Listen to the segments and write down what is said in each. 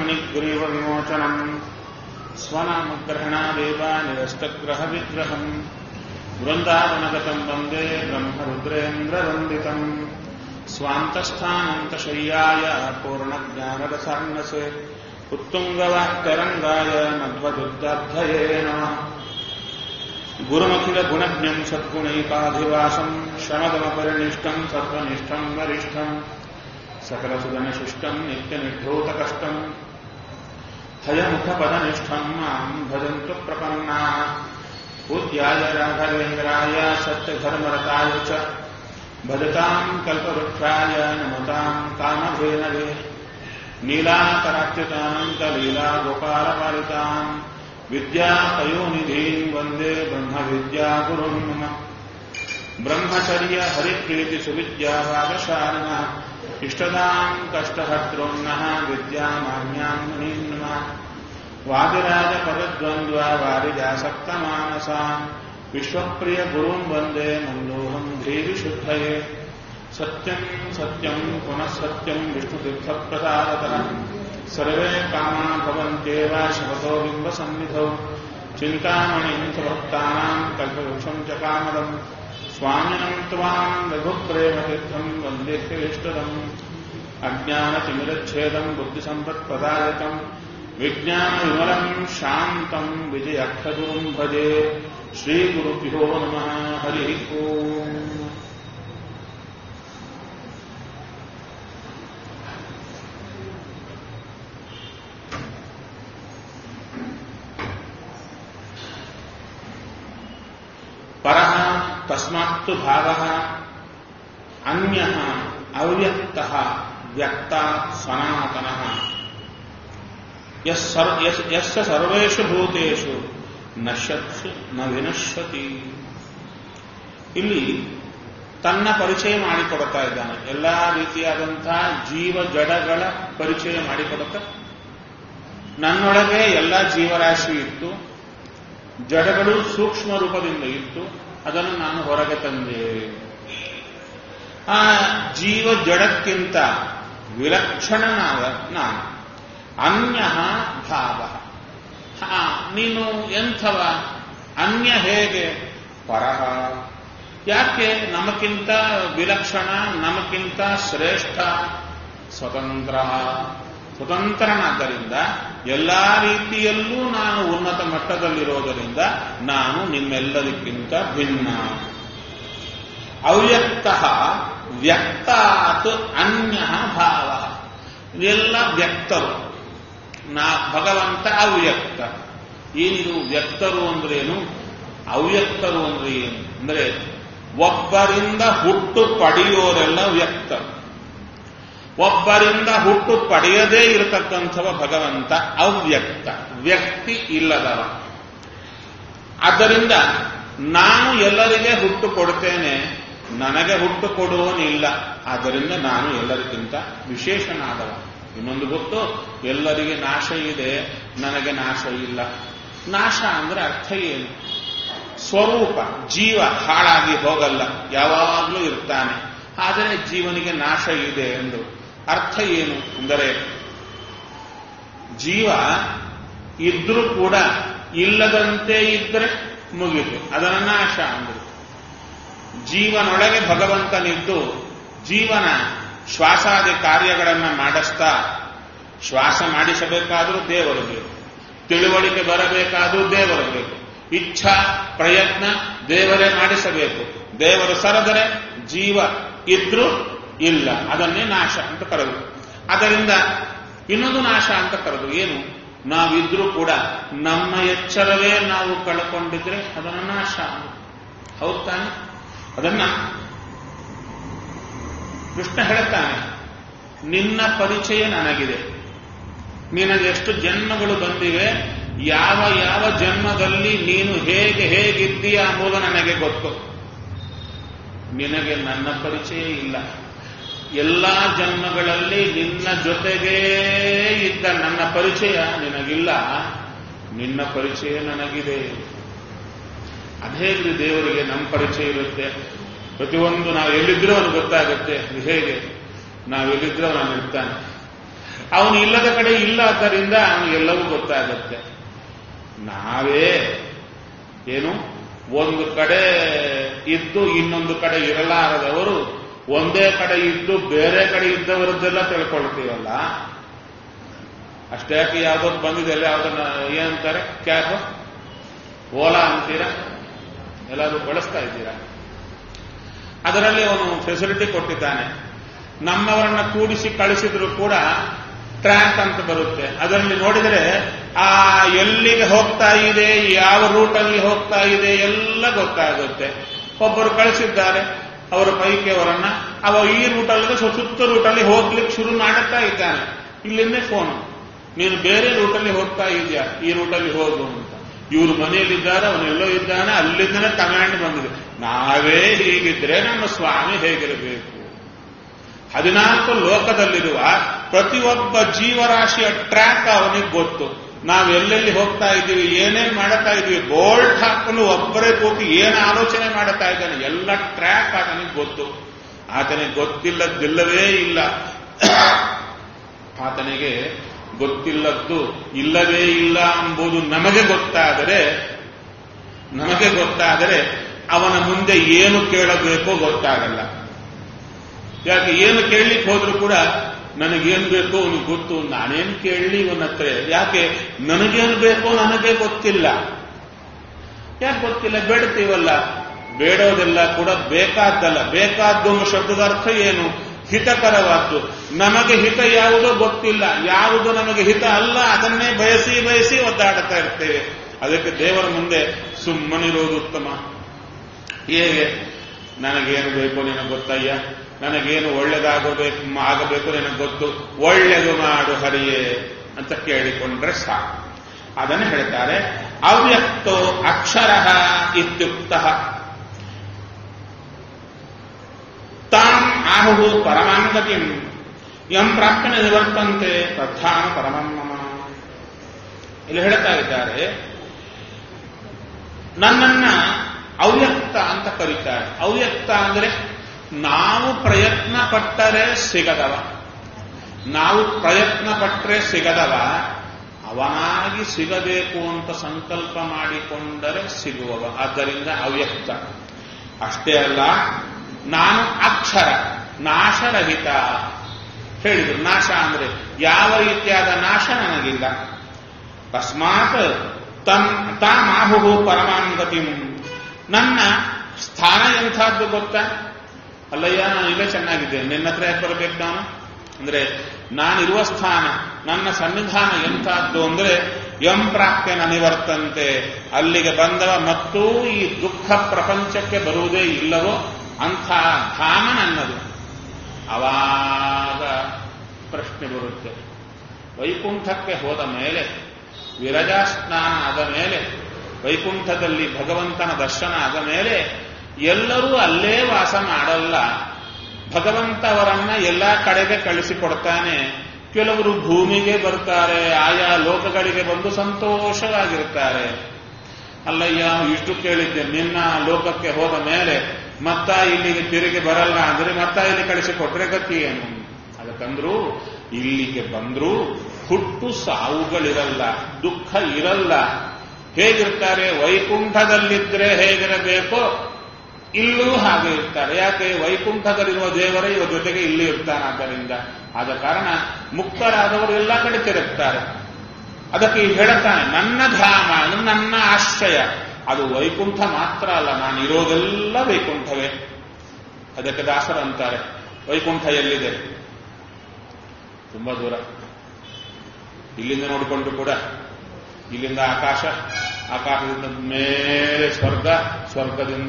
मन्निग्रीवविमोचनम् स्वनामग्रहणादेव निरस्तग्रहविग्रहम् वृन्दावनगतम् वन्दे ब्रह्मरुद्रेन्द्रवन्दितम् स्वान्तस्थानन्तशय्याय पूर्णज्ञानरसान्नसे उत्तुङ्गवाक्तरङ्गाय मध्वदुग्धार्थये नमः गुरुमखिलगुणज्ञम् सद्गुणैकाधिवासम् शमदमपरिनिष्टम् सत्त्वनिष्ठम् वरिष्ठम् सकलसुदनशिष्टम् नित्यनिर्धूतकष्टम् हयमुखपदनिष्ठम् माम् भजन्तु प्रपन्नाः पूज्याय राघवेन्द्राय सत्यधर्मरताय च भजताम् कल्पवृक्षाय नमताम् कामधेनवे नीलाकरात्युतानन्तलीलागोपालपालिताम् विद्यापयोनिधीम् वन्दे ब्रह्मविद्यागुरुम् मम ब्रह्मचर्य हरिप्रीतिसुविद्याभागशालिनः इष्टदाम् कष्टहर्तॄन्नः विद्यामान्यान् मुनीन् नमः वादिराजपदद्वन्द्वा वारिजासक्तमानसान् विश्वप्रियगुरुम् वन्दे मन्दोऽहम् धीविशुद्धये सत्यम् सत्यम् पुनः सत्यम् विष्णुतीर्थप्रसादतः सर्वे कामा भवन्त्येव शपथो बिम्बसन्निधौ चिन्तामणिम् च भक्तानाम् कल्पवृक्षम् च कामदम् स्वामिनम् त्वाम् रघुप्रेमतीर्थम् वन्देह्यविष्टदम् अज्ञानतिमिरच्छेदम् बुद्धिसम्पत्प्रदायकम् विज्ञानविमलम् शान्तम् विजयक्षगुरुम् भजे श्रीगुरुभ्यो नमः हरिः ओम् परः तस्मात्तु भावः अन्यः अव्यक्तः व्यक्तात् सनातनः यस्य सर्वेषु भूतेषು ನಶ್ಯತ್ಸು ನ ವಿನಶ್ಯತಿ ಇಲ್ಲಿ ತನ್ನ ಪರಿಚಯ ಮಾಡಿಕೊಡ್ತಾ ಇದ್ದಾನೆ ಎಲ್ಲಾ ರೀತಿಯಾದಂತಹ ಜೀವ ಜಡಗಳ ಪರಿಚಯ ಮಾಡಿಕೊಡುತ್ತ ನನ್ನೊಳಗೆ ಎಲ್ಲ ಜೀವರಾಶಿ ಇತ್ತು ಜಡಗಳು ಸೂಕ್ಷ್ಮ ರೂಪದಿಂದ ಇತ್ತು ಅದನ್ನು ನಾನು ಹೊರಗೆ ತಂದೆ ಆ ಜೀವ ಜಡಕ್ಕಿಂತ ವಿಲಕ್ಷಣನಾದ ನಾನು ಅನ್ಯ ಭಾವ ಹಾ ನೀನು ಎಂಥವ ಅನ್ಯ ಹೇಗೆ ಪರಹ ಯಾಕೆ ನಮಗಿಂತ ವಿಲಕ್ಷಣ ನಮಗಿಂತ ಶ್ರೇಷ್ಠ ಸ್ವತಂತ್ರ ಸ್ವತಂತ್ರನಾದ್ದರಿಂದ ಎಲ್ಲಾ ರೀತಿಯಲ್ಲೂ ನಾನು ಉನ್ನತ ಮಟ್ಟದಲ್ಲಿರೋದರಿಂದ ನಾನು ನಿಮ್ಮೆಲ್ಲದಕ್ಕಿಂತ ಭಿನ್ನ ಅವ್ಯಕ್ತ ವ್ಯಕ್ತಾತ್ ಅನ್ಯ ಭಾವ ಎಲ್ಲ ವ್ಯಕ್ತರು ನಾ ಭಗವಂತ ಅವ್ಯಕ್ತ ಏನಿದು ವ್ಯಕ್ತರು ಅಂದ್ರೇನು ಅವ್ಯಕ್ತರು ಅಂದ್ರೆ ಏನು ಅಂದ್ರೆ ಒಬ್ಬರಿಂದ ಹುಟ್ಟು ಪಡೆಯೋರೆಲ್ಲ ವ್ಯಕ್ತ ಒಬ್ಬರಿಂದ ಹುಟ್ಟು ಪಡೆಯದೇ ಇರತಕ್ಕಂಥವ ಭಗವಂತ ಅವ್ಯಕ್ತ ವ್ಯಕ್ತಿ ಇಲ್ಲದವ ಆದ್ದರಿಂದ ನಾನು ಎಲ್ಲರಿಗೆ ಹುಟ್ಟು ಕೊಡ್ತೇನೆ ನನಗೆ ಹುಟ್ಟು ಕೊಡುವನಿಲ್ಲ ಆದ್ದರಿಂದ ನಾನು ಎಲ್ಲರಿಗಿಂತ ವಿಶೇಷನಾದವ ಇನ್ನೊಂದು ಗೊತ್ತು ಎಲ್ಲರಿಗೆ ನಾಶ ಇದೆ ನನಗೆ ನಾಶ ಇಲ್ಲ ನಾಶ ಅಂದ್ರೆ ಅರ್ಥ ಏನು ಸ್ವರೂಪ ಜೀವ ಹಾಳಾಗಿ ಹೋಗಲ್ಲ ಯಾವಾಗಲೂ ಇರ್ತಾನೆ ಆದರೆ ಜೀವನಿಗೆ ನಾಶ ಇದೆ ಎಂದು ಅರ್ಥ ಏನು ಅಂದರೆ ಜೀವ ಇದ್ರೂ ಕೂಡ ಇಲ್ಲದಂತೆ ಇದ್ರೆ ಮುಗಿತು ಅದರ ನಾಶ ಅಂದ್ರು ಜೀವನೊಳಗೆ ಭಗವಂತನಿದ್ದು ಜೀವನ ಶ್ವಾಸಾದಿ ಕಾರ್ಯಗಳನ್ನು ಮಾಡಿಸ್ತಾ ಶ್ವಾಸ ಮಾಡಿಸಬೇಕಾದರೂ ದೇವರು ಬೇಕು ತಿಳುವಳಿಕೆ ಬರಬೇಕಾದರೂ ದೇವರು ಬೇಕು ಇಚ್ಛಾ ಪ್ರಯತ್ನ ದೇವರೇ ಮಾಡಿಸಬೇಕು ದೇವರು ಸರದರೆ ಜೀವ ಇದ್ರೂ ಇಲ್ಲ ಅದನ್ನೇ ನಾಶ ಅಂತ ಕರೆದು ಅದರಿಂದ ಇನ್ನೊಂದು ನಾಶ ಅಂತ ಕರೆದು ಏನು ನಾವಿದ್ರೂ ಕೂಡ ನಮ್ಮ ಎಚ್ಚರವೇ ನಾವು ಕಳ್ಕೊಂಡಿದ್ರೆ ಅದನ್ನು ನಾಶ ಹೌದು ತಾನೆ ಅದನ್ನ ಕೃಷ್ಣ ಹೇಳುತ್ತಾನೆ ನಿನ್ನ ಪರಿಚಯ ನನಗಿದೆ ನಿನಗೆ ಎಷ್ಟು ಜನ್ಮಗಳು ಬಂದಿವೆ ಯಾವ ಯಾವ ಜನ್ಮದಲ್ಲಿ ನೀನು ಹೇಗೆ ಹೇಗಿದ್ದೀಯ ಎಂಬುದು ನನಗೆ ಗೊತ್ತು ನಿನಗೆ ನನ್ನ ಪರಿಚಯ ಇಲ್ಲ ಎಲ್ಲಾ ಜನ್ಮಗಳಲ್ಲಿ ನಿನ್ನ ಜೊತೆಗೇ ಇದ್ದ ನನ್ನ ಪರಿಚಯ ನಿನಗಿಲ್ಲ ನಿನ್ನ ಪರಿಚಯ ನನಗಿದೆ ಅದೇಗ್ರಿ ದೇವರಿಗೆ ನಮ್ಮ ಪರಿಚಯ ಇರುತ್ತೆ ಪ್ರತಿಯೊಂದು ನಾವು ಎಲ್ಲಿದ್ರೂ ಅವನು ಗೊತ್ತಾಗುತ್ತೆ ಅದು ಹೇಗೆ ನಾವೆಲ್ಲಿದ್ರೂ ಅವನು ಇರ್ತಾನೆ ಅವನು ಇಲ್ಲದ ಕಡೆ ಇಲ್ಲ ಆದ್ದರಿಂದ ಅವನು ಎಲ್ಲವೂ ಗೊತ್ತಾಗುತ್ತೆ ನಾವೇ ಏನು ಒಂದು ಕಡೆ ಇದ್ದು ಇನ್ನೊಂದು ಕಡೆ ಇರಲಾರದವರು ಒಂದೇ ಕಡೆ ಇದ್ದು ಬೇರೆ ಕಡೆ ಇದ್ದವರದ್ದೆಲ್ಲ ತಿಳ್ಕೊಳ್ತೀವಲ್ಲ ಅಷ್ಟೇ ಯಾಕೆ ಯಾವ್ದೊಂದು ಬಂದಿದೆ ಅಲ್ಲ ಯಾವ್ದನ್ನ ಏನಂತಾರೆ ಕ್ಯಾಬ್ ಓಲಾ ಅಂತೀರಾ ಎಲ್ಲಾದ್ರೂ ಬಳಸ್ತಾ ಇದ್ದೀರಾ ಅದರಲ್ಲಿ ಅವನು ಫೆಸಿಲಿಟಿ ಕೊಟ್ಟಿದ್ದಾನೆ ನಮ್ಮವರನ್ನ ಕೂಡಿಸಿ ಕಳಿಸಿದ್ರು ಕೂಡ ಟ್ರ್ಯಾಕ್ ಅಂತ ಬರುತ್ತೆ ಅದರಲ್ಲಿ ನೋಡಿದರೆ ಆ ಎಲ್ಲಿಗೆ ಹೋಗ್ತಾ ಇದೆ ಯಾವ ರೂಟಲ್ಲಿ ಹೋಗ್ತಾ ಇದೆ ಎಲ್ಲ ಗೊತ್ತಾಗುತ್ತೆ ಒಬ್ಬರು ಕಳಿಸಿದ್ದಾರೆ ಅವರ ಪೈಕಿ ಅವರನ್ನ ಅವ ಈ ರೂಟಲ್ಲಿ ಸುತ್ತ ರೂಟಲ್ಲಿ ಹೋಗ್ಲಿಕ್ಕೆ ಶುರು ಮಾಡುತ್ತಾ ಇದ್ದಾನೆ ಇಲ್ಲಿಂದ ಫೋನ್ ನೀನು ಬೇರೆ ರೂಟಲ್ಲಿ ಹೋಗ್ತಾ ಇದೆಯಾ ಈ ರೂಟಲ್ಲಿ ಹೋಗು ಅಂತ ಇವರು ಮನೆಯಲ್ಲಿದ್ದಾರೆ ಅವನೆಲ್ಲೋ ಇದ್ದಾನೆ ಅಲ್ಲಿಂದನೇ ಕಮಾಂಡ್ ಬಂದಿದೆ ನಾವೇ ಹೀಗಿದ್ರೆ ನಮ್ಮ ಸ್ವಾಮಿ ಹೇಗಿರಬೇಕು ಹದಿನಾಲ್ಕು ಲೋಕದಲ್ಲಿರುವ ಪ್ರತಿಯೊಬ್ಬ ಜೀವರಾಶಿಯ ಟ್ರ್ಯಾಕ್ ಅವನಿಗೆ ಗೊತ್ತು ನಾವು ಎಲ್ಲೆಲ್ಲಿ ಹೋಗ್ತಾ ಇದ್ದೀವಿ ಏನೇನ್ ಮಾಡ್ತಾ ಇದ್ದೀವಿ ಬೋಲ್ಟ್ ಹಾಕೊಂಡು ಒಬ್ಬರೇ ಕೂತು ಏನು ಆಲೋಚನೆ ಮಾಡ್ತಾ ಇದ್ದಾನೆ ಎಲ್ಲ ಟ್ರ್ಯಾಕ್ ಆತನಿಗೆ ಗೊತ್ತು ಆತನಿಗೆ ಗೊತ್ತಿಲ್ಲದಿಲ್ಲವೇ ಇಲ್ಲ ಆತನಿಗೆ ಗೊತ್ತಿಲ್ಲದ್ದು ಇಲ್ಲವೇ ಇಲ್ಲ ಎಂಬುದು ನಮಗೆ ಗೊತ್ತಾದರೆ ನಮಗೆ ಗೊತ್ತಾದರೆ ಅವನ ಮುಂದೆ ಏನು ಕೇಳಬೇಕೋ ಗೊತ್ತಾಗಲ್ಲ ಯಾಕೆ ಏನು ಕೇಳಲಿಕ್ಕೆ ಹೋದ್ರೂ ಕೂಡ ನನಗೇನು ಬೇಕೋ ಅವನಿಗೆ ಗೊತ್ತು ನಾನೇನು ಕೇಳಲಿ ಇವನ ಹತ್ರ ಯಾಕೆ ನನಗೇನು ಬೇಕೋ ನನಗೆ ಗೊತ್ತಿಲ್ಲ ಯಾಕೆ ಗೊತ್ತಿಲ್ಲ ಬೇಡ್ತೀವಲ್ಲ ಬೇಡೋದೆಲ್ಲ ಕೂಡ ಬೇಕಾದ್ದಲ್ಲ ಬೇಕಾದ್ದು ಅನ್ನೋ ಶಬ್ದದ ಅರ್ಥ ಏನು ಹಿತಕರವಾದ್ದು ನಮಗೆ ಹಿತ ಯಾವುದೋ ಗೊತ್ತಿಲ್ಲ ಯಾವುದು ನಮಗೆ ಹಿತ ಅಲ್ಲ ಅದನ್ನೇ ಬಯಸಿ ಬಯಸಿ ಒದ್ದಾಡುತ್ತಾ ಇರ್ತೇವೆ ಅದಕ್ಕೆ ದೇವರ ಮುಂದೆ ಸುಮ್ಮನಿರೋದು ಉತ್ತಮ ಹೇಗೆ ನನಗೇನು ಬೇಕು ನಿನಗೆ ಗೊತ್ತಯ್ಯ ನನಗೇನು ಒಳ್ಳೇದಾಗಬೇಕು ಆಗಬೇಕು ನಿನಗೆ ಗೊತ್ತು ಒಳ್ಳೆದು ಮಾಡು ಹರಿಯೇ ಅಂತ ಕೇಳಿಕೊಂಡ್ರೆ ಸಾಕು ಅದನ್ನು ಹೇಳ್ತಾರೆ ಅವ್ಯಕ್ತೋ ಅಕ್ಷರ ಇತ್ಯುಕ್ತ ತಾಂ ಆಹು ಪರಮಾಂಗತಿಂ ಯಂ ಪ್ರಾಪ್ತನ ನಿವರ್ತಂತೆ ಪ್ರಧಾನ ಪರಮಮ್ಮ ಇಲ್ಲಿ ಹೇಳ್ತಾ ಇದ್ದಾರೆ ನನ್ನನ್ನ ಅವ್ಯಕ್ತ ಅಂತ ಕರೀತಾರೆ ಅವ್ಯಕ್ತ ಅಂದ್ರೆ ನಾವು ಪ್ರಯತ್ನ ಪಟ್ಟರೆ ಸಿಗದವ ನಾವು ಪ್ರಯತ್ನ ಪಟ್ಟರೆ ಸಿಗದವ ಅವನಾಗಿ ಸಿಗಬೇಕು ಅಂತ ಸಂಕಲ್ಪ ಮಾಡಿಕೊಂಡರೆ ಸಿಗುವವ ಆದ್ದರಿಂದ ಅವ್ಯಕ್ತ ಅಷ್ಟೇ ಅಲ್ಲ ನಾನು ಅಕ್ಷರ ನಾಶರಹಿತ ಹೇಳಿದ್ರು ನಾಶ ಅಂದ್ರೆ ಯಾವ ರೀತಿಯಾದ ನಾಶ ನನಗಿಲ್ಲ ತಸ್ಮಾತ್ ತನ್ ತಾಮಾಹು ಪರಮಾಂಗತಿ ನನ್ನ ಸ್ಥಾನ ಎಂಥದ್ದು ಗೊತ್ತಾ ಅಲ್ಲಯ್ಯ ನಾನು ಇಲ್ಲೇ ಚೆನ್ನಾಗಿದ್ದೇನೆ ನಿನ್ನ ಹತ್ರ ಯಾಕೆ ಬರಬೇಕು ನಾನು ಅಂದ್ರೆ ನಾನಿರುವ ಸ್ಥಾನ ನನ್ನ ಸನ್ನಿಧಾನ ಎಂಥದ್ದು ಅಂದ್ರೆ ಎಂ ಪ್ರಾಪ್ಯನ ನಿವರ್ತಂತೆ ಅಲ್ಲಿಗೆ ಬಂದವ ಮತ್ತೂ ಈ ದುಃಖ ಪ್ರಪಂಚಕ್ಕೆ ಬರುವುದೇ ಇಲ್ಲವೋ ಅಂಥ ಧಾಮ ನನ್ನದು ಅವಾಗ ಪ್ರಶ್ನೆ ಬರುತ್ತೆ ವೈಕುಂಠಕ್ಕೆ ಹೋದ ಮೇಲೆ ವಿರಜಾ ಸ್ನಾನ ಆದ ಮೇಲೆ ವೈಕುಂಠದಲ್ಲಿ ಭಗವಂತನ ದರ್ಶನ ಆದ ಮೇಲೆ ಎಲ್ಲರೂ ಅಲ್ಲೇ ವಾಸ ಮಾಡಲ್ಲ ಭಗವಂತ ಅವರನ್ನ ಎಲ್ಲ ಕಡೆಗೆ ಕಳಿಸಿಕೊಡ್ತಾನೆ ಕೆಲವರು ಭೂಮಿಗೆ ಬರ್ತಾರೆ ಆಯಾ ಲೋಕಗಳಿಗೆ ಬಂದು ಸಂತೋಷವಾಗಿರ್ತಾರೆ ಅಲ್ಲಯ್ಯ ಇಷ್ಟು ಕೇಳಿದ್ದೆ ನಿನ್ನ ಲೋಕಕ್ಕೆ ಹೋದ ಮೇಲೆ ಮತ್ತ ಇಲ್ಲಿಗೆ ತಿರುಗಿ ಬರಲ್ಲ ಅಂದ್ರೆ ಮತ್ತ ಇಲ್ಲಿ ಕಳಿಸಿಕೊಟ್ರೆ ಗತಿ ಏನು ಅದಕ್ಕಂದ್ರು ಇಲ್ಲಿಗೆ ಬಂದ್ರು ಹುಟ್ಟು ಸಾವುಗಳಿರಲ್ಲ ದುಃಖ ಇರಲ್ಲ ಹೇಗಿರ್ತಾರೆ ವೈಕುಂಠದಲ್ಲಿದ್ರೆ ಹೇಗಿರಬೇಕೋ ಇಲ್ಲೂ ಹಾಗೆ ಇರ್ತಾರೆ ಯಾಕೆ ವೈಕುಂಠದಲ್ಲಿರುವ ದೇವರೇ ಇವ ಜೊತೆಗೆ ಇಲ್ಲಿ ಇರ್ತಾನೆ ಆದ್ದರಿಂದ ಆದ ಕಾರಣ ಮುಕ್ತರಾದವರು ಎಲ್ಲ ಕಡೆ ತಿರುಗ್ತಾರೆ ಅದಕ್ಕೆ ಈಗ ಹೇಳುತ್ತಾನೆ ನನ್ನ ಧಾಮ ಅದು ನನ್ನ ಆಶ್ರಯ ಅದು ವೈಕುಂಠ ಮಾತ್ರ ಅಲ್ಲ ನಾನು ಇರೋದೆಲ್ಲ ವೈಕುಂಠವೇ ಅದಕ್ಕೆ ದಾಸರು ಅಂತಾರೆ ವೈಕುಂಠ ಎಲ್ಲಿದೆ ತುಂಬಾ ದೂರ ಇಲ್ಲಿಂದ ನೋಡಿಕೊಂಡು ಕೂಡ ಇಲ್ಲಿಂದ ಆಕಾಶ ಆಕಾಶದಿಂದ ಮೇಲೆ ಸ್ವರ್ಗ ಸ್ವರ್ಗದಿಂದ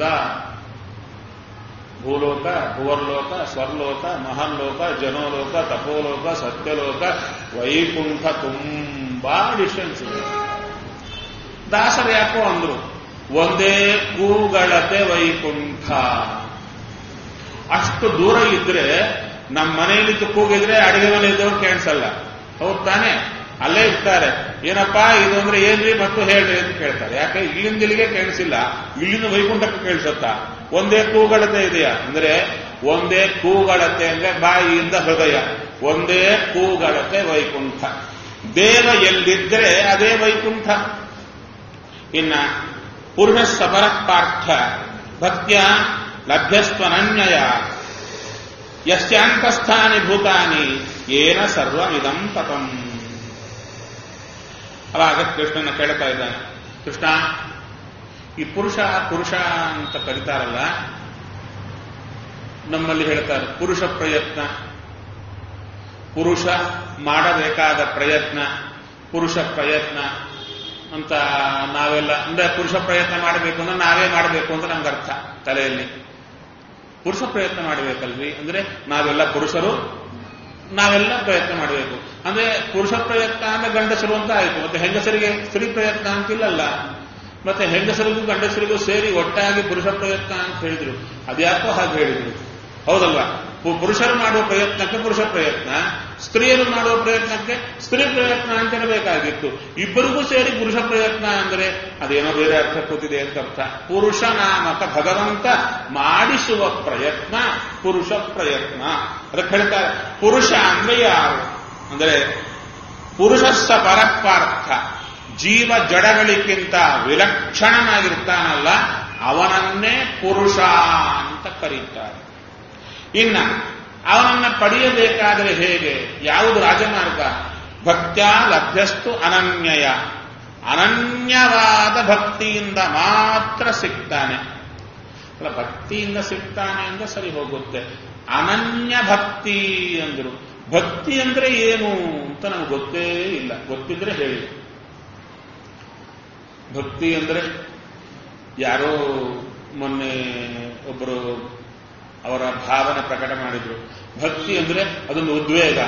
ಭೂಲೋಕ ಭುವರ್ಲೋಕ ಸ್ವರ್ಲೋಕ ಮಹರ್ಲೋಕ ಜನೋಲೋಕ ತಪೋಲೋಕ ಸತ್ಯಲೋಕ ವೈಕುಂಠ ತುಂಬಾ ಡಿಸ್ಟೆನ್ಸ್ ಇದೆ ದಾಸರು ಯಾಕೋ ಅಂದ್ರು ಒಂದೇ ಕೂಗಳತೆ ವೈಕುಂಠ ಅಷ್ಟು ದೂರ ಇದ್ರೆ ನಮ್ಮ ಮನೆಯಲ್ಲಿ ಕೂಗಿದ್ರೆ ಅಡಿಗೆ ಮನೆ ಇದ್ದವ್ರು ಕೇಳಿಸಲ್ಲ ಹೌದ್ ತಾನೆ ಅಲ್ಲೇ ಇರ್ತಾರೆ ಏನಪ್ಪಾ ಇದು ಅಂದ್ರೆ ಏನ್ರಿ ಮತ್ತು ಹೇಳ್ರಿ ಅಂತ ಕೇಳ್ತಾರೆ ಯಾಕೆ ಇಲ್ಲಿಂದ ಇಲ್ಲಿಗೆ ಕೇಳಿಸಿಲ್ಲ ಇಲ್ಲಿಂದ ವೈಕುಂಠಕ್ಕೆ ಕೇಳಿಸುತ್ತಾ ಒಂದೇ ಕೂಗಳತೆ ಇದೆಯಾ ಅಂದ್ರೆ ಒಂದೇ ಕೂಗಳತೆ ಅಂದ್ರೆ ಬಾಯಿಯಿಂದ ಹೃದಯ ಒಂದೇ ಕೂಗಳತೆ ವೈಕುಂಠ ದೇವ ಎಲ್ಲಿದ್ದರೆ ಅದೇ ವೈಕುಂಠ ಇನ್ನ ಪುರುಷ ಸಪರ ಪಾರ್ಥ ಭಕ್ತ್ಯ ಲಭ್ಯಸ್ತ್ವನನ್ಯಯ ಯಶ್ಯಾಂತಸ್ಥಾನಿ ಭೂತಾನಿ ಏನ ಸರ್ವಮಿದಂ ತಪಂ ಅವಾಗ ಕೃಷ್ಣನ ಕೇಳ್ತಾ ಇದ್ದಾನೆ ಕೃಷ್ಣ ಈ ಪುರುಷ ಪುರುಷ ಅಂತ ಕರೀತಾರಲ್ಲ ನಮ್ಮಲ್ಲಿ ಹೇಳ್ತಾರೆ ಪುರುಷ ಪ್ರಯತ್ನ ಪುರುಷ ಮಾಡಬೇಕಾದ ಪ್ರಯತ್ನ ಪುರುಷ ಪ್ರಯತ್ನ ಅಂತ ನಾವೆಲ್ಲ ಅಂದ್ರೆ ಪುರುಷ ಪ್ರಯತ್ನ ಮಾಡಬೇಕು ಅಂದ್ರೆ ನಾವೇ ಮಾಡಬೇಕು ಅಂತ ನಮ್ಗೆ ಅರ್ಥ ತಲೆಯಲ್ಲಿ ಪುರುಷ ಪ್ರಯತ್ನ ಮಾಡಬೇಕಲ್ವಿ ಅಂದ್ರೆ ನಾವೆಲ್ಲ ಪುರುಷರು ನಾವೆಲ್ಲ ಪ್ರಯತ್ನ ಮಾಡಬೇಕು ಅಂದ್ರೆ ಪುರುಷ ಪ್ರಯತ್ನ ಅಂದ್ರೆ ಗಂಡಸರು ಅಂತ ಆಯ್ತು ಮತ್ತೆ ಹೆಂಗಸರಿಗೆ ಸ್ತ್ರೀ ಪ್ರಯತ್ನ ಅಂತಿಲ್ಲಲ್ಲ ಮತ್ತೆ ಹೆಂಗಸರಿಗೂ ಗಂಡಸರಿಗೂ ಸೇರಿ ಒಟ್ಟಾಗಿ ಪುರುಷ ಪ್ರಯತ್ನ ಅಂತ ಹೇಳಿದ್ರು ಅದ್ಯಾಕೋ ಹಾಗೆ ಹೇಳಿದ್ರು ಹೌದಲ್ವಾ ಪು- ಪುರುಷರು ಮಾಡುವ ಪ್ರಯತ್ನಕ್ಕೆ ಪುರುಷ ಪ್ರಯತ್ನ ಸ್ತ್ರೀಯರು ಮಾಡುವ ಪ್ರಯತ್ನಕ್ಕೆ ಸ್ತ್ರೀ ಪ್ರಯತ್ನ ಅಂತ ಹೇಳಬೇಕಾಗಿತ್ತು ಇಬ್ಬರಿಗೂ ಸೇರಿ ಪುರುಷ ಪ್ರಯತ್ನ ಅಂದ್ರೆ ಅದೇನೋ ಬೇರೆ ಅರ್ಥ ಕೂತಿದೆ ಅಂತ ಅರ್ಥ ಪುರುಷ ನಾಮಕ ಭಗವಂತ ಮಾಡಿಸುವ ಪ್ರಯತ್ನ ಪುರುಷ ಪ್ರಯತ್ನ ಅದಕ್ಕೆ ಹೇಳ್ತಾರೆ ಪುರುಷ ಅಂದ್ರೆ ಯಾರು ಅಂದ್ರೆ ಪುರುಷಸ್ಸ ಪರಪಾರ್ಥ ಜೀವ ಜಡಗಳಿಗಿಂತ ವಿಲಕ್ಷಣನಾಗಿರ್ತಾನಲ್ಲ ಅವನನ್ನೇ ಪುರುಷ ಅಂತ ಕರೀತಾರೆ ಇನ್ನ ಅವನನ್ನ ಪಡೆಯಬೇಕಾದರೆ ಹೇಗೆ ಯಾವುದು ರಾಜಮಾರ್ಗ ಭಕ್ತ್ಯ ಲಭ್ಯಸ್ತು ಅನನ್ಯಯ ಅನನ್ಯವಾದ ಭಕ್ತಿಯಿಂದ ಮಾತ್ರ ಸಿಗ್ತಾನೆ ಅಲ್ಲ ಭಕ್ತಿಯಿಂದ ಸಿಗ್ತಾನೆ ಅಂದ್ರೆ ಸರಿ ಹೋಗುತ್ತೆ ಅನನ್ಯ ಭಕ್ತಿ ಅಂದ್ರು ಭಕ್ತಿ ಅಂದ್ರೆ ಏನು ಅಂತ ನಮ್ಗೆ ಗೊತ್ತೇ ಇಲ್ಲ ಗೊತ್ತಿದ್ರೆ ಹೇಳಿ ಭಕ್ತಿ ಅಂದ್ರೆ ಯಾರೋ ಮೊನ್ನೆ ಒಬ್ಬರು ಅವರ ಭಾವನೆ ಪ್ರಕಟ ಮಾಡಿದ್ರು ಭಕ್ತಿ ಅಂದ್ರೆ ಅದೊಂದು ಉದ್ವೇಗ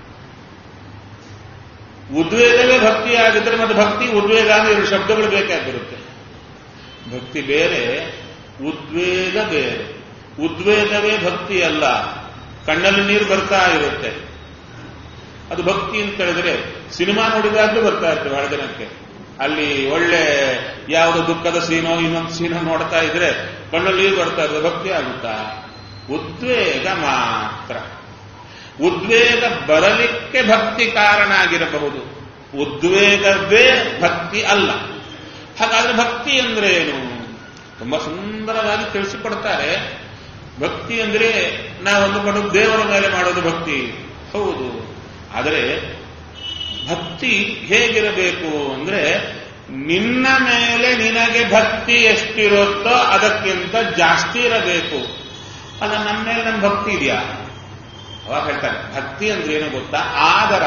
ಉದ್ವೇಗವೇ ಭಕ್ತಿ ಆಗಿದ್ರೆ ಮತ್ತೆ ಭಕ್ತಿ ಉದ್ವೇಗ ಅಂದ್ರೆ ಎರಡು ಶಬ್ದಗಳು ಬೇಕಾಗಿರುತ್ತೆ ಭಕ್ತಿ ಬೇರೆ ಉದ್ವೇಗ ಬೇರೆ ಉದ್ವೇಗವೇ ಭಕ್ತಿ ಅಲ್ಲ ಕಣ್ಣಲ್ಲಿ ನೀರು ಬರ್ತಾ ಇರುತ್ತೆ ಅದು ಭಕ್ತಿ ಅಂತ ಹೇಳಿದ್ರೆ ಸಿನಿಮಾ ನೋಡಿದಾಗ್ಲೂ ಬರ್ತಾ ಇರ್ತದೆ ಬಹಳ ಜನಕ್ಕೆ ಅಲ್ಲಿ ಒಳ್ಳೆ ಯಾವುದೋ ದುಃಖದ ಸೀನೋ ಇನ್ನೊಂದು ಸೀನೋ ನೋಡ್ತಾ ಇದ್ರೆ ಕಣ್ಣಲ್ಲಿ ನೀರು ಬರ್ತಾ ಇರ್ತದೆ ಭಕ್ತಿ ಆಗುತ್ತಾ ಉದ್ವೇಗ ಮಾತ್ರ ಉದ್ವೇಗ ಬರಲಿಕ್ಕೆ ಭಕ್ತಿ ಕಾರಣ ಆಗಿರಬಹುದು ಉದ್ವೇಗವೇ ಭಕ್ತಿ ಅಲ್ಲ ಹಾಗಾದ್ರೆ ಭಕ್ತಿ ಅಂದ್ರೆ ಏನು ತುಂಬಾ ಸುಂದರವಾಗಿ ತಿಳಿಸಿಕೊಡ್ತಾರೆ ಭಕ್ತಿ ಅಂದ್ರೆ ನಾವೊಂದು ಕಡೆ ದೇವರ ಮೇಲೆ ಮಾಡೋದು ಭಕ್ತಿ ಹೌದು ಆದರೆ ಭಕ್ತಿ ಹೇಗಿರಬೇಕು ಅಂದ್ರೆ ನಿನ್ನ ಮೇಲೆ ನಿನಗೆ ಭಕ್ತಿ ಎಷ್ಟಿರುತ್ತೋ ಅದಕ್ಕಿಂತ ಜಾಸ್ತಿ ಇರಬೇಕು ಅಲ್ಲ ನಮ್ಮ ಮೇಲೆ ನಮ್ಮ ಭಕ್ತಿ ಇದೆಯಾ ಅವಾಗ ಹೇಳ್ತಾರೆ ಭಕ್ತಿ ಅಂದ್ರೆ ಏನು ಗೊತ್ತಾ ಆದರ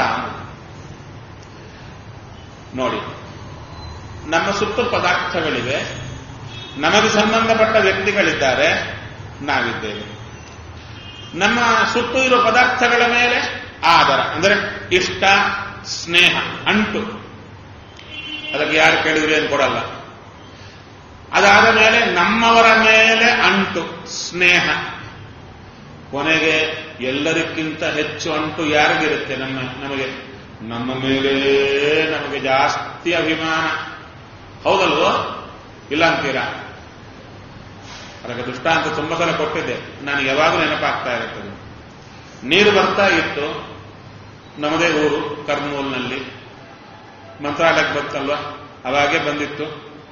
ನೋಡಿ ನಮ್ಮ ಸುತ್ತ ಪದಾರ್ಥಗಳಿವೆ ನಮಗೆ ಸಂಬಂಧಪಟ್ಟ ವ್ಯಕ್ತಿಗಳಿದ್ದಾರೆ ನಾವಿದ್ದೇವೆ ನಮ್ಮ ಸುತ್ತು ಇರೋ ಪದಾರ್ಥಗಳ ಮೇಲೆ ಆದರ ಅಂದರೆ ಇಷ್ಟ ಸ್ನೇಹ ಅಂಟು ಅದಕ್ಕೆ ಯಾರು ಕೇಳಿದ್ರೆ ಏನು ಕೊಡಲ್ಲ ಅದಾದ ಮೇಲೆ ನಮ್ಮವರ ಮೇಲೆ ಅಂಟು ಸ್ನೇಹ ಕೊನೆಗೆ ಎಲ್ಲರಿಗಿಂತ ಹೆಚ್ಚು ಅಂಟು ಯಾರಿಗಿರುತ್ತೆ ನಮ್ಮ ನಮಗೆ ನಮ್ಮ ಮೇಲೆ ನಮಗೆ ಜಾಸ್ತಿ ಅಭಿಮಾನ ಹೌದಲ್ವೋ ಇಲ್ಲ ಅಂತೀರಾ ಅದಕ್ಕೆ ದೃಷ್ಟಾಂತ ತುಂಬ ಸಲ ಕೊಟ್ಟಿದ್ದೆ ನಾನು ಯಾವಾಗಲೂ ನೆನಪಾಗ್ತಾ ಇರುತ್ತದೆ ನೀರು ಬರ್ತಾ ಇತ್ತು ನಮ್ಮದೇ ಊರು ಕರ್ನೂಲ್ನಲ್ಲಿ ಮಂತ್ರಾಲಯಕ್ಕೆ ಬಂತಲ್ವ ಅವಾಗೇ ಬಂದಿತ್ತು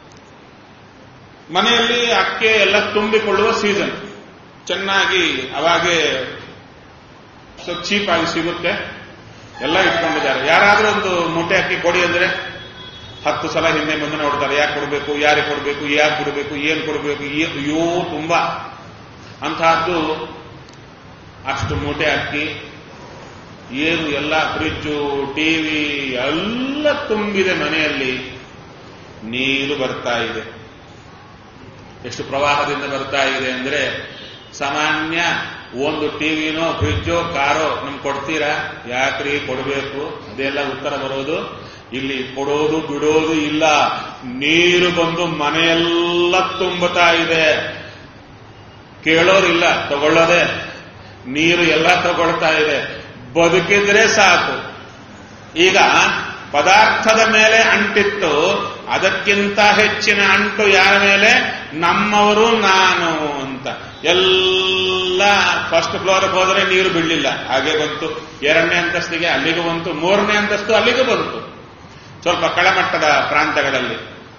ಮನೆಯಲ್ಲಿ ಅಕ್ಕೆ ಎಲ್ಲ ತುಂಬಿಕೊಳ್ಳುವ ಸೀಸನ್ ಚೆನ್ನಾಗಿ ಅವಾಗೇ ಸ್ವಲ್ಪ ಚೀಪ್ ಆಗಿ ಸಿಗುತ್ತೆ ಎಲ್ಲ ಇಟ್ಕೊಂಡಿದ್ದಾರೆ ಯಾರಾದ್ರೂ ಒಂದು ಮೂಟೆ ಅಕ್ಕಿ ಕೊಡಿ ಅಂದ್ರೆ ಹತ್ತು ಸಲ ಹಿಂದೆ ಮುಂದೆ ನೋಡ್ತಾರೆ ಯಾಕೆ ಕೊಡಬೇಕು ಯಾರಿಗೆ ಕೊಡಬೇಕು ಯಾಕೆ ಕೊಡಬೇಕು ಏನು ಕೊಡಬೇಕು ಅಯ್ಯೋ ತುಂಬಾ ಅಂತಹದ್ದು ಅಷ್ಟು ಮೂಟೆ ಅಕ್ಕಿ ಏನು ಎಲ್ಲ ಫ್ರಿಜ್ಜು ಟಿವಿ ಎಲ್ಲ ತುಂಬಿದೆ ಮನೆಯಲ್ಲಿ ನೀರು ಬರ್ತಾ ಇದೆ ಎಷ್ಟು ಪ್ರವಾಹದಿಂದ ಬರ್ತಾ ಇದೆ ಅಂದ್ರೆ ಸಾಮಾನ್ಯ ಒಂದು ಟಿವಿನೋ ಫ್ರಿಜ್ಜೋ ಕಾರೋ ನಮ್ಗೆ ಕೊಡ್ತೀರಾ ಯಾಕ್ರಿ ಕೊಡಬೇಕು ಅದೆಲ್ಲ ಉತ್ತರ ಬರೋದು ಇಲ್ಲಿ ಕೊಡೋದು ಬಿಡೋದು ಇಲ್ಲ ನೀರು ಬಂದು ಮನೆಯೆಲ್ಲ ತುಂಬುತ್ತಾ ಇದೆ ಕೇಳೋರಿಲ್ಲ ತಗೊಳ್ಳೋದೆ ನೀರು ಎಲ್ಲ ತಗೊಳ್ತಾ ಇದೆ ಬದುಕಿದ್ರೆ ಸಾಕು ಈಗ ಪದಾರ್ಥದ ಮೇಲೆ ಅಂಟಿತ್ತು ಅದಕ್ಕಿಂತ ಹೆಚ್ಚಿನ ಅಂಟು ಯಾರ ಮೇಲೆ ನಮ್ಮವರು ನಾನು ಅಂತ ಎಲ್ಲ ಎಲ್ಲ ಫಸ್ಟ್ ಫ್ಲೋರ್ ಹೋದರೆ ನೀರು ಬೀಳಲಿಲ್ಲ ಹಾಗೆ ಬಂತು ಎರಡನೇ ಅಂತಸ್ತಿಗೆ ಅಲ್ಲಿಗೂ ಬಂತು ಮೂರನೇ ಅಂತಸ್ತು ಅಲ್ಲಿಗೂ ಬಂತು ಸ್ವಲ್ಪ ಕೆಳಮಟ್ಟದ ಪ್ರಾಂತಗಳಲ್ಲಿ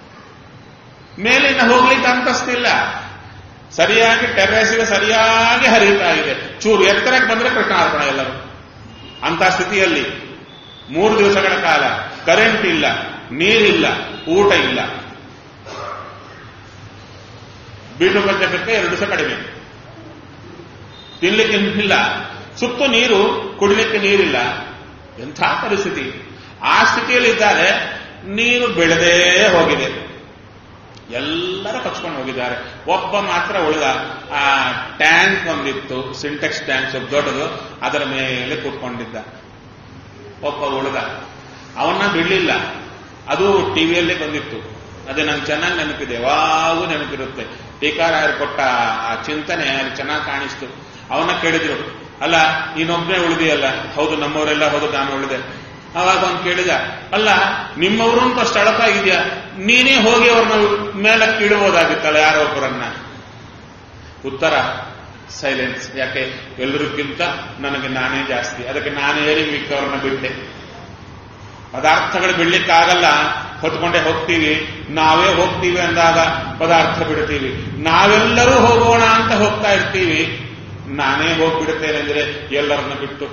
ಮೇಲಿನ ಹೋಗ್ಲಿಕ್ಕೆ ಅಂತಸ್ತಿಲ್ಲ ಸರಿಯಾಗಿ ಟೆರ್ರೇಸಿಗೆ ಸರಿಯಾಗಿ ಹರಿಯುತ್ತಾ ಇದೆ ಚೂರು ಎತ್ತರಕ್ಕೆ ಬಂದ್ರೆ ಕೃಷ್ಣಾರ್ಪಣ ಎಲ್ಲರೂ ಅಂತ ಸ್ಥಿತಿಯಲ್ಲಿ ಮೂರು ದಿವಸಗಳ ಕಾಲ ಕರೆಂಟ್ ಇಲ್ಲ ನೀರಿಲ್ಲ ಊಟ ಇಲ್ಲ ಬೀಡು ಪಂಚಕಕ್ಕೆ ಎರಡು ದಿವಸ ಕಡಿಮೆ ತಿನ್ಲಿಕ್ಕೆ ಇಲ್ಲ ಸುತ್ತು ನೀರು ಕುಡಿಲಿಕ್ಕೆ ನೀರಿಲ್ಲ ಎಂಥ ಪರಿಸ್ಥಿತಿ ಆ ಸ್ಥಿತಿಯಲ್ಲಿದ್ದಾರೆ ನೀರು ಬೆಳೆದೇ ಹೋಗಿದೆ ಎಲ್ಲರ ಕಚ್ಕೊಂಡು ಹೋಗಿದ್ದಾರೆ ಒಬ್ಬ ಮಾತ್ರ ಉಳಿದ ಆ ಟ್ಯಾಂಕ್ ಒಂದಿತ್ತು ಸಿಂಟೆಕ್ಸ್ ಟ್ಯಾಂಕ್ ಸ್ವಲ್ಪ ದೊಡ್ಡದು ಅದರ ಮೇಲೆ ಕೂತ್ಕೊಂಡಿದ್ದ ಒಬ್ಬ ಉಳಿದ ಅವನ್ನ ಬಿಡ್ಲಿಲ್ಲ ಅದು ಟಿವಿಯಲ್ಲೇ ಬಂದಿತ್ತು ಅದೇ ನಂಗೆ ಚೆನ್ನಾಗಿ ನೆನಪಿದೆ ಯಾವಾಗೂ ನೆನಪಿರುತ್ತೆ ಟೀಕಾರಾಯರು ಕೊಟ್ಟ ಆ ಚಿಂತನೆ ಅಲ್ಲಿ ಚೆನ್ನಾಗಿ ಕಾಣಿಸ್ತು ಅವನ ಕೇಳಿದ್ರು ಅಲ್ಲ ನೀನೊಬ್ಬನೇ ಉಳಿದಿಯಲ್ಲ ಹೌದು ನಮ್ಮವರೆಲ್ಲ ಹೌದು ನಾನು ಉಳಿದೆ ಅವಾಗ ಅವ್ನು ಕೇಳಿದ ಅಲ್ಲ ನಿಮ್ಮವರು ಅಂತ ಸ್ಥಳಪ ಇದೆಯಾ ನೀನೇ ಹೋಗಿ ಅವ್ರನ್ನ ಮೇಲೆ ಕೀಳುವುದಾಗಿತ್ತಲ್ಲ ಯಾರೋ ಒಬ್ಬರನ್ನ ಉತ್ತರ ಸೈಲೆನ್ಸ್ ಯಾಕೆ ಎಲ್ಲರಿಗಿಂತ ನನಗೆ ನಾನೇ ಜಾಸ್ತಿ ಅದಕ್ಕೆ ನಾನು ಹೇಳಿ ಮಿಕ್ಕವ್ರನ್ನ ಬಿಟ್ಟೆ ಪದಾರ್ಥಗಳು ಬಿಡ್ಲಿಕ್ಕಾಗಲ್ಲ ಹೊತ್ಕೊಂಡೇ ಹೋಗ್ತೀವಿ ನಾವೇ ಹೋಗ್ತೀವಿ ಅಂದಾಗ ಪದಾರ್ಥ ಬಿಡ್ತೀವಿ ನಾವೆಲ್ಲರೂ ಹೋಗೋಣ ಅಂತ ಹೋಗ್ತಾ ಇರ್ತೀವಿ ನಾನೇ ಹೋಗ್ಬಿಡುತ್ತೇನೆ ಅಂದ್ರೆ ಎಲ್ಲರನ್ನ ಬಿಟ್ಟು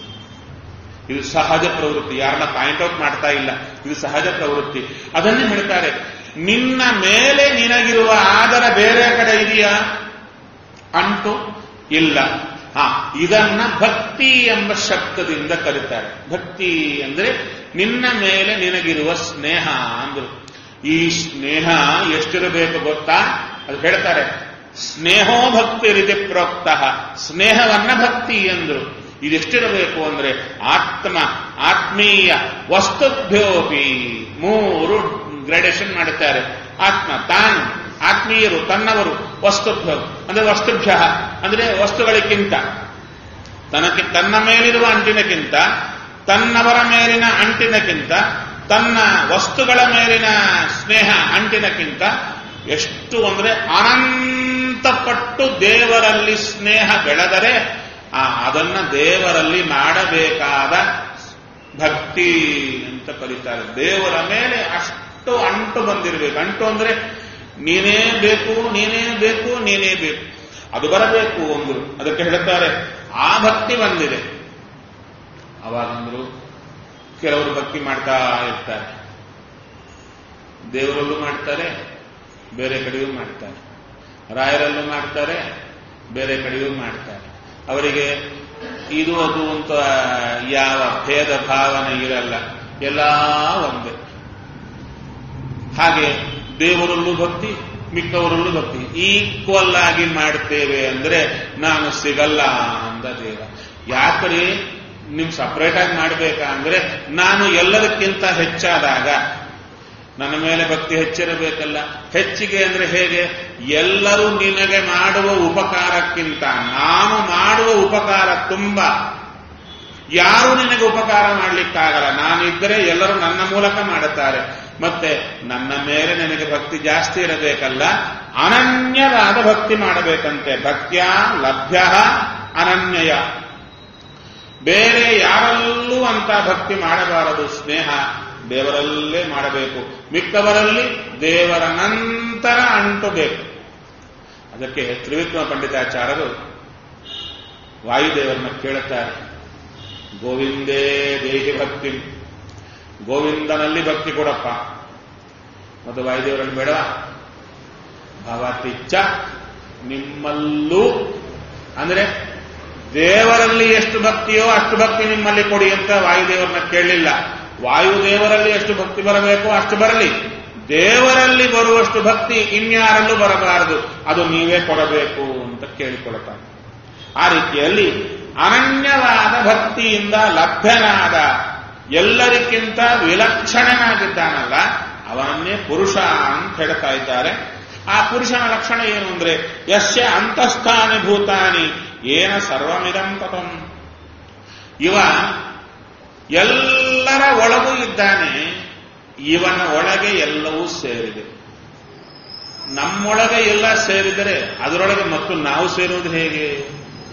ಇದು ಸಹಜ ಪ್ರವೃತ್ತಿ ಯಾರನ್ನ ಪಾಯಿಂಟ್ ಔಟ್ ಮಾಡ್ತಾ ಇಲ್ಲ ಇದು ಸಹಜ ಪ್ರವೃತ್ತಿ ಅದನ್ನೇ ಹೇಳ್ತಾರೆ ನಿನ್ನ ಮೇಲೆ ನಿನಗಿರುವ ಆದರ ಬೇರೆ ಕಡೆ ಇದೆಯಾ ಅಂಟು ಇಲ್ಲ ಹಾ ಇದನ್ನ ಭಕ್ತಿ ಎಂಬ ಶಬ್ದದಿಂದ ಕರೀತಾರೆ ಭಕ್ತಿ ಅಂದ್ರೆ ನಿನ್ನ ಮೇಲೆ ನಿನಗಿರುವ ಸ್ನೇಹ ಅಂದ್ರು ಈ ಸ್ನೇಹ ಎಷ್ಟಿರಬೇಕು ಗೊತ್ತಾ ಅದು ಹೇಳ್ತಾರೆ ಸ್ನೇಹೋ ಭಕ್ತಿ ರೀತಿ ಪ್ರೋಕ್ತ ಸ್ನೇಹವನ್ನ ಭಕ್ತಿ ಎಂದ್ರು ಇದೆಷ್ಟಿರಬೇಕು ಅಂದ್ರೆ ಆತ್ಮ ಆತ್ಮೀಯ ವಸ್ತುಭ್ಯೋಪಿ ಮೂರು ಗ್ರಾಡೇಷನ್ ಮಾಡುತ್ತಾರೆ ಆತ್ಮ ತಾನು ಆತ್ಮೀಯರು ತನ್ನವರು ವಸ್ತುಭ್ಯ ಅಂದ್ರೆ ವಸ್ತುಭ್ಯ ಅಂದ್ರೆ ವಸ್ತುಗಳಿಗಿಂತ ತನಕ್ಕೆ ತನ್ನ ಮೇಲಿರುವ ಅಂಟಿನಕ್ಕಿಂತ ತನ್ನವರ ಮೇಲಿನ ಅಂಟಿನಕ್ಕಿಂತ ತನ್ನ ವಸ್ತುಗಳ ಮೇಲಿನ ಸ್ನೇಹ ಅಂಟಿನಕ್ಕಿಂತ ಎಷ್ಟು ಅಂದ್ರೆ ಅನಂತ ಪಟ್ಟು ದೇವರಲ್ಲಿ ಸ್ನೇಹ ಬೆಳೆದರೆ ಆ ಅದನ್ನ ದೇವರಲ್ಲಿ ಮಾಡಬೇಕಾದ ಭಕ್ತಿ ಅಂತ ಕರೀತಾರೆ ದೇವರ ಮೇಲೆ ಅಷ್ಟು ಅಂಟು ಬಂದಿರಬೇಕು ಅಂಟು ಅಂದ್ರೆ ನೀನೇ ಬೇಕು ನೀನೇ ಬೇಕು ನೀನೇ ಬೇಕು ಅದು ಬರಬೇಕು ಒಂದು ಅದಕ್ಕೆ ಹೇಳುತ್ತಾರೆ ಆ ಭಕ್ತಿ ಬಂದಿದೆ ಅವಾಗಂದ್ರು ಕೆಲವರು ಭಕ್ತಿ ಮಾಡ್ತಾ ಇರ್ತಾರೆ ದೇವರಲ್ಲೂ ಮಾಡ್ತಾರೆ ಬೇರೆ ಕಡೆಯೂ ಮಾಡ್ತಾರೆ ರಾಯರಲ್ಲೂ ಮಾಡ್ತಾರೆ ಬೇರೆ ಕಡೆಯೂ ಮಾಡ್ತಾರೆ ಅವರಿಗೆ ಇದು ಅದು ಅಂತ ಯಾವ ಭೇದ ಭಾವನೆ ಇರಲ್ಲ ಎಲ್ಲ ಒಂದೇ ಹಾಗೆ ದೇವರಲ್ಲೂ ಭಕ್ತಿ ಮಿಕ್ಕವರಲ್ಲೂ ಭಕ್ತಿ ಈಕ್ವಲ್ ಆಗಿ ಮಾಡ್ತೇವೆ ಅಂದ್ರೆ ನಾನು ಸಿಗಲ್ಲ ಅಂದ ದೇವ ಯಾಕ್ರಿ ನಿಮ್ ಸಪರೇಟ್ ಆಗಿ ಮಾಡ್ಬೇಕಾ ಅಂದ್ರೆ ನಾನು ಎಲ್ಲದಕ್ಕಿಂತ ಹೆಚ್ಚಾದಾಗ ನನ್ನ ಮೇಲೆ ಭಕ್ತಿ ಹೆಚ್ಚಿರಬೇಕಲ್ಲ ಹೆಚ್ಚಿಗೆ ಅಂದ್ರೆ ಹೇಗೆ ಎಲ್ಲರೂ ನಿನಗೆ ಮಾಡುವ ಉಪಕಾರಕ್ಕಿಂತ ನಾನು ಮಾಡುವ ಉಪಕಾರ ತುಂಬಾ ಯಾರು ನಿನಗೆ ಉಪಕಾರ ಮಾಡ್ಲಿಕ್ಕಾಗಲ್ಲ ನಾನಿದ್ದರೆ ಎಲ್ಲರೂ ನನ್ನ ಮೂಲಕ ಮಾಡುತ್ತಾರೆ ಮತ್ತೆ ನನ್ನ ಮೇಲೆ ನಿನಗೆ ಭಕ್ತಿ ಜಾಸ್ತಿ ಇರಬೇಕಲ್ಲ ಅನನ್ಯವಾದ ಭಕ್ತಿ ಮಾಡಬೇಕಂತೆ ಭಕ್ತ್ಯ ಲಭ್ಯ ಅನನ್ಯಯ ಬೇರೆ ಯಾರಲ್ಲೂ ಅಂತ ಭಕ್ತಿ ಮಾಡಬಾರದು ಸ್ನೇಹ ದೇವರಲ್ಲೇ ಮಾಡಬೇಕು ಮಿಕ್ಕವರಲ್ಲಿ ದೇವರ ನಂತರ ಅಂಟು ಬೇಕು ಅದಕ್ಕೆ ತ್ರಿವಿಕ್ರಮ ಪಂಡಿತಾಚಾರ್ಯರು ವಾಯುದೇವರನ್ನ ಕೇಳುತ್ತಾರೆ ಗೋವಿಂದೇ ದೇಹಿ ಭಕ್ತಿ ಗೋವಿಂದನಲ್ಲಿ ಭಕ್ತಿ ಕೊಡಪ್ಪ ಮತ್ತು ವಾಯುದೇವರಲ್ಲಿ ಬೇಡ ಭವತಿಚ್ಚ ನಿಮ್ಮಲ್ಲೂ ಅಂದ್ರೆ ದೇವರಲ್ಲಿ ಎಷ್ಟು ಭಕ್ತಿಯೋ ಅಷ್ಟು ಭಕ್ತಿ ನಿಮ್ಮಲ್ಲಿ ಕೊಡಿ ಅಂತ ವಾಯುದೇವರನ್ನ ಕೇಳಲಿಲ್ಲ ವಾಯುದೇವರಲ್ಲಿ ಎಷ್ಟು ಭಕ್ತಿ ಬರಬೇಕೋ ಅಷ್ಟು ಬರಲಿ ದೇವರಲ್ಲಿ ಬರುವಷ್ಟು ಭಕ್ತಿ ಇನ್ಯಾರಲ್ಲೂ ಬರಬಾರದು ಅದು ನೀವೇ ಕೊಡಬೇಕು ಅಂತ ಕೇಳಿಕೊಳ್ತಾನೆ ಆ ರೀತಿಯಲ್ಲಿ ಅನನ್ಯವಾದ ಭಕ್ತಿಯಿಂದ ಲಭ್ಯನಾದ ಎಲ್ಲರಿಗಿಂತ ವಿಲಕ್ಷಣನಾಗಿದ್ದಾನಲ್ಲ ಅವನನ್ನೇ ಪುರುಷ ಅಂತ ಹೇಳ್ತಾ ಇದ್ದಾರೆ ಆ ಪುರುಷನ ಲಕ್ಷಣ ಏನು ಅಂದ್ರೆ ಯಸ್ಯ ಅಂತಸ್ಥಾನಿ ಭೂತಾನಿ ಏನ ಸರ್ವಮಿದಂ ತಪಂ ಇವ ಎಲ್ಲರ ಒಳಗೂ ಇದ್ದಾನೆ ಇವನ ಒಳಗೆ ಎಲ್ಲವೂ ಸೇರಿದೆ ನಮ್ಮೊಳಗೆ ಎಲ್ಲ ಸೇರಿದರೆ ಅದರೊಳಗೆ ಮತ್ತು ನಾವು ಸೇರುವುದು ಹೇಗೆ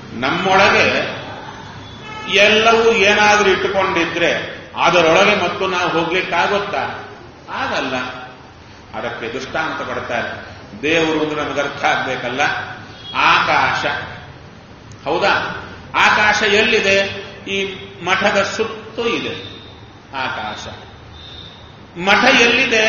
ನಮ್ಮೊಳಗೆ ಎಲ್ಲವೂ ಏನಾದ್ರೂ ಇಟ್ಟುಕೊಂಡಿದ್ರೆ ಅದರೊಳಗೆ ಮತ್ತು ನಾವು ಹೋಗ್ಲಿಕ್ಕಾಗುತ್ತಾ ಆಗಲ್ಲ ಅದಕ್ಕೆ ದೃಷ್ಟಾಂತ ಕೊಡ್ತಾರೆ ದೇವರು ಅಂದ್ರೆ ನಮಗೆ ಅರ್ಥ ಆಗ್ಬೇಕಲ್ಲ ಆಕಾಶ ಹೌದಾ ಆಕಾಶ ಎಲ್ಲಿದೆ ಈ ಮಠದ ಸುತ್ತು ಇದೆ ಆಕಾಶ ಮಠ ಎಲ್ಲಿದೆ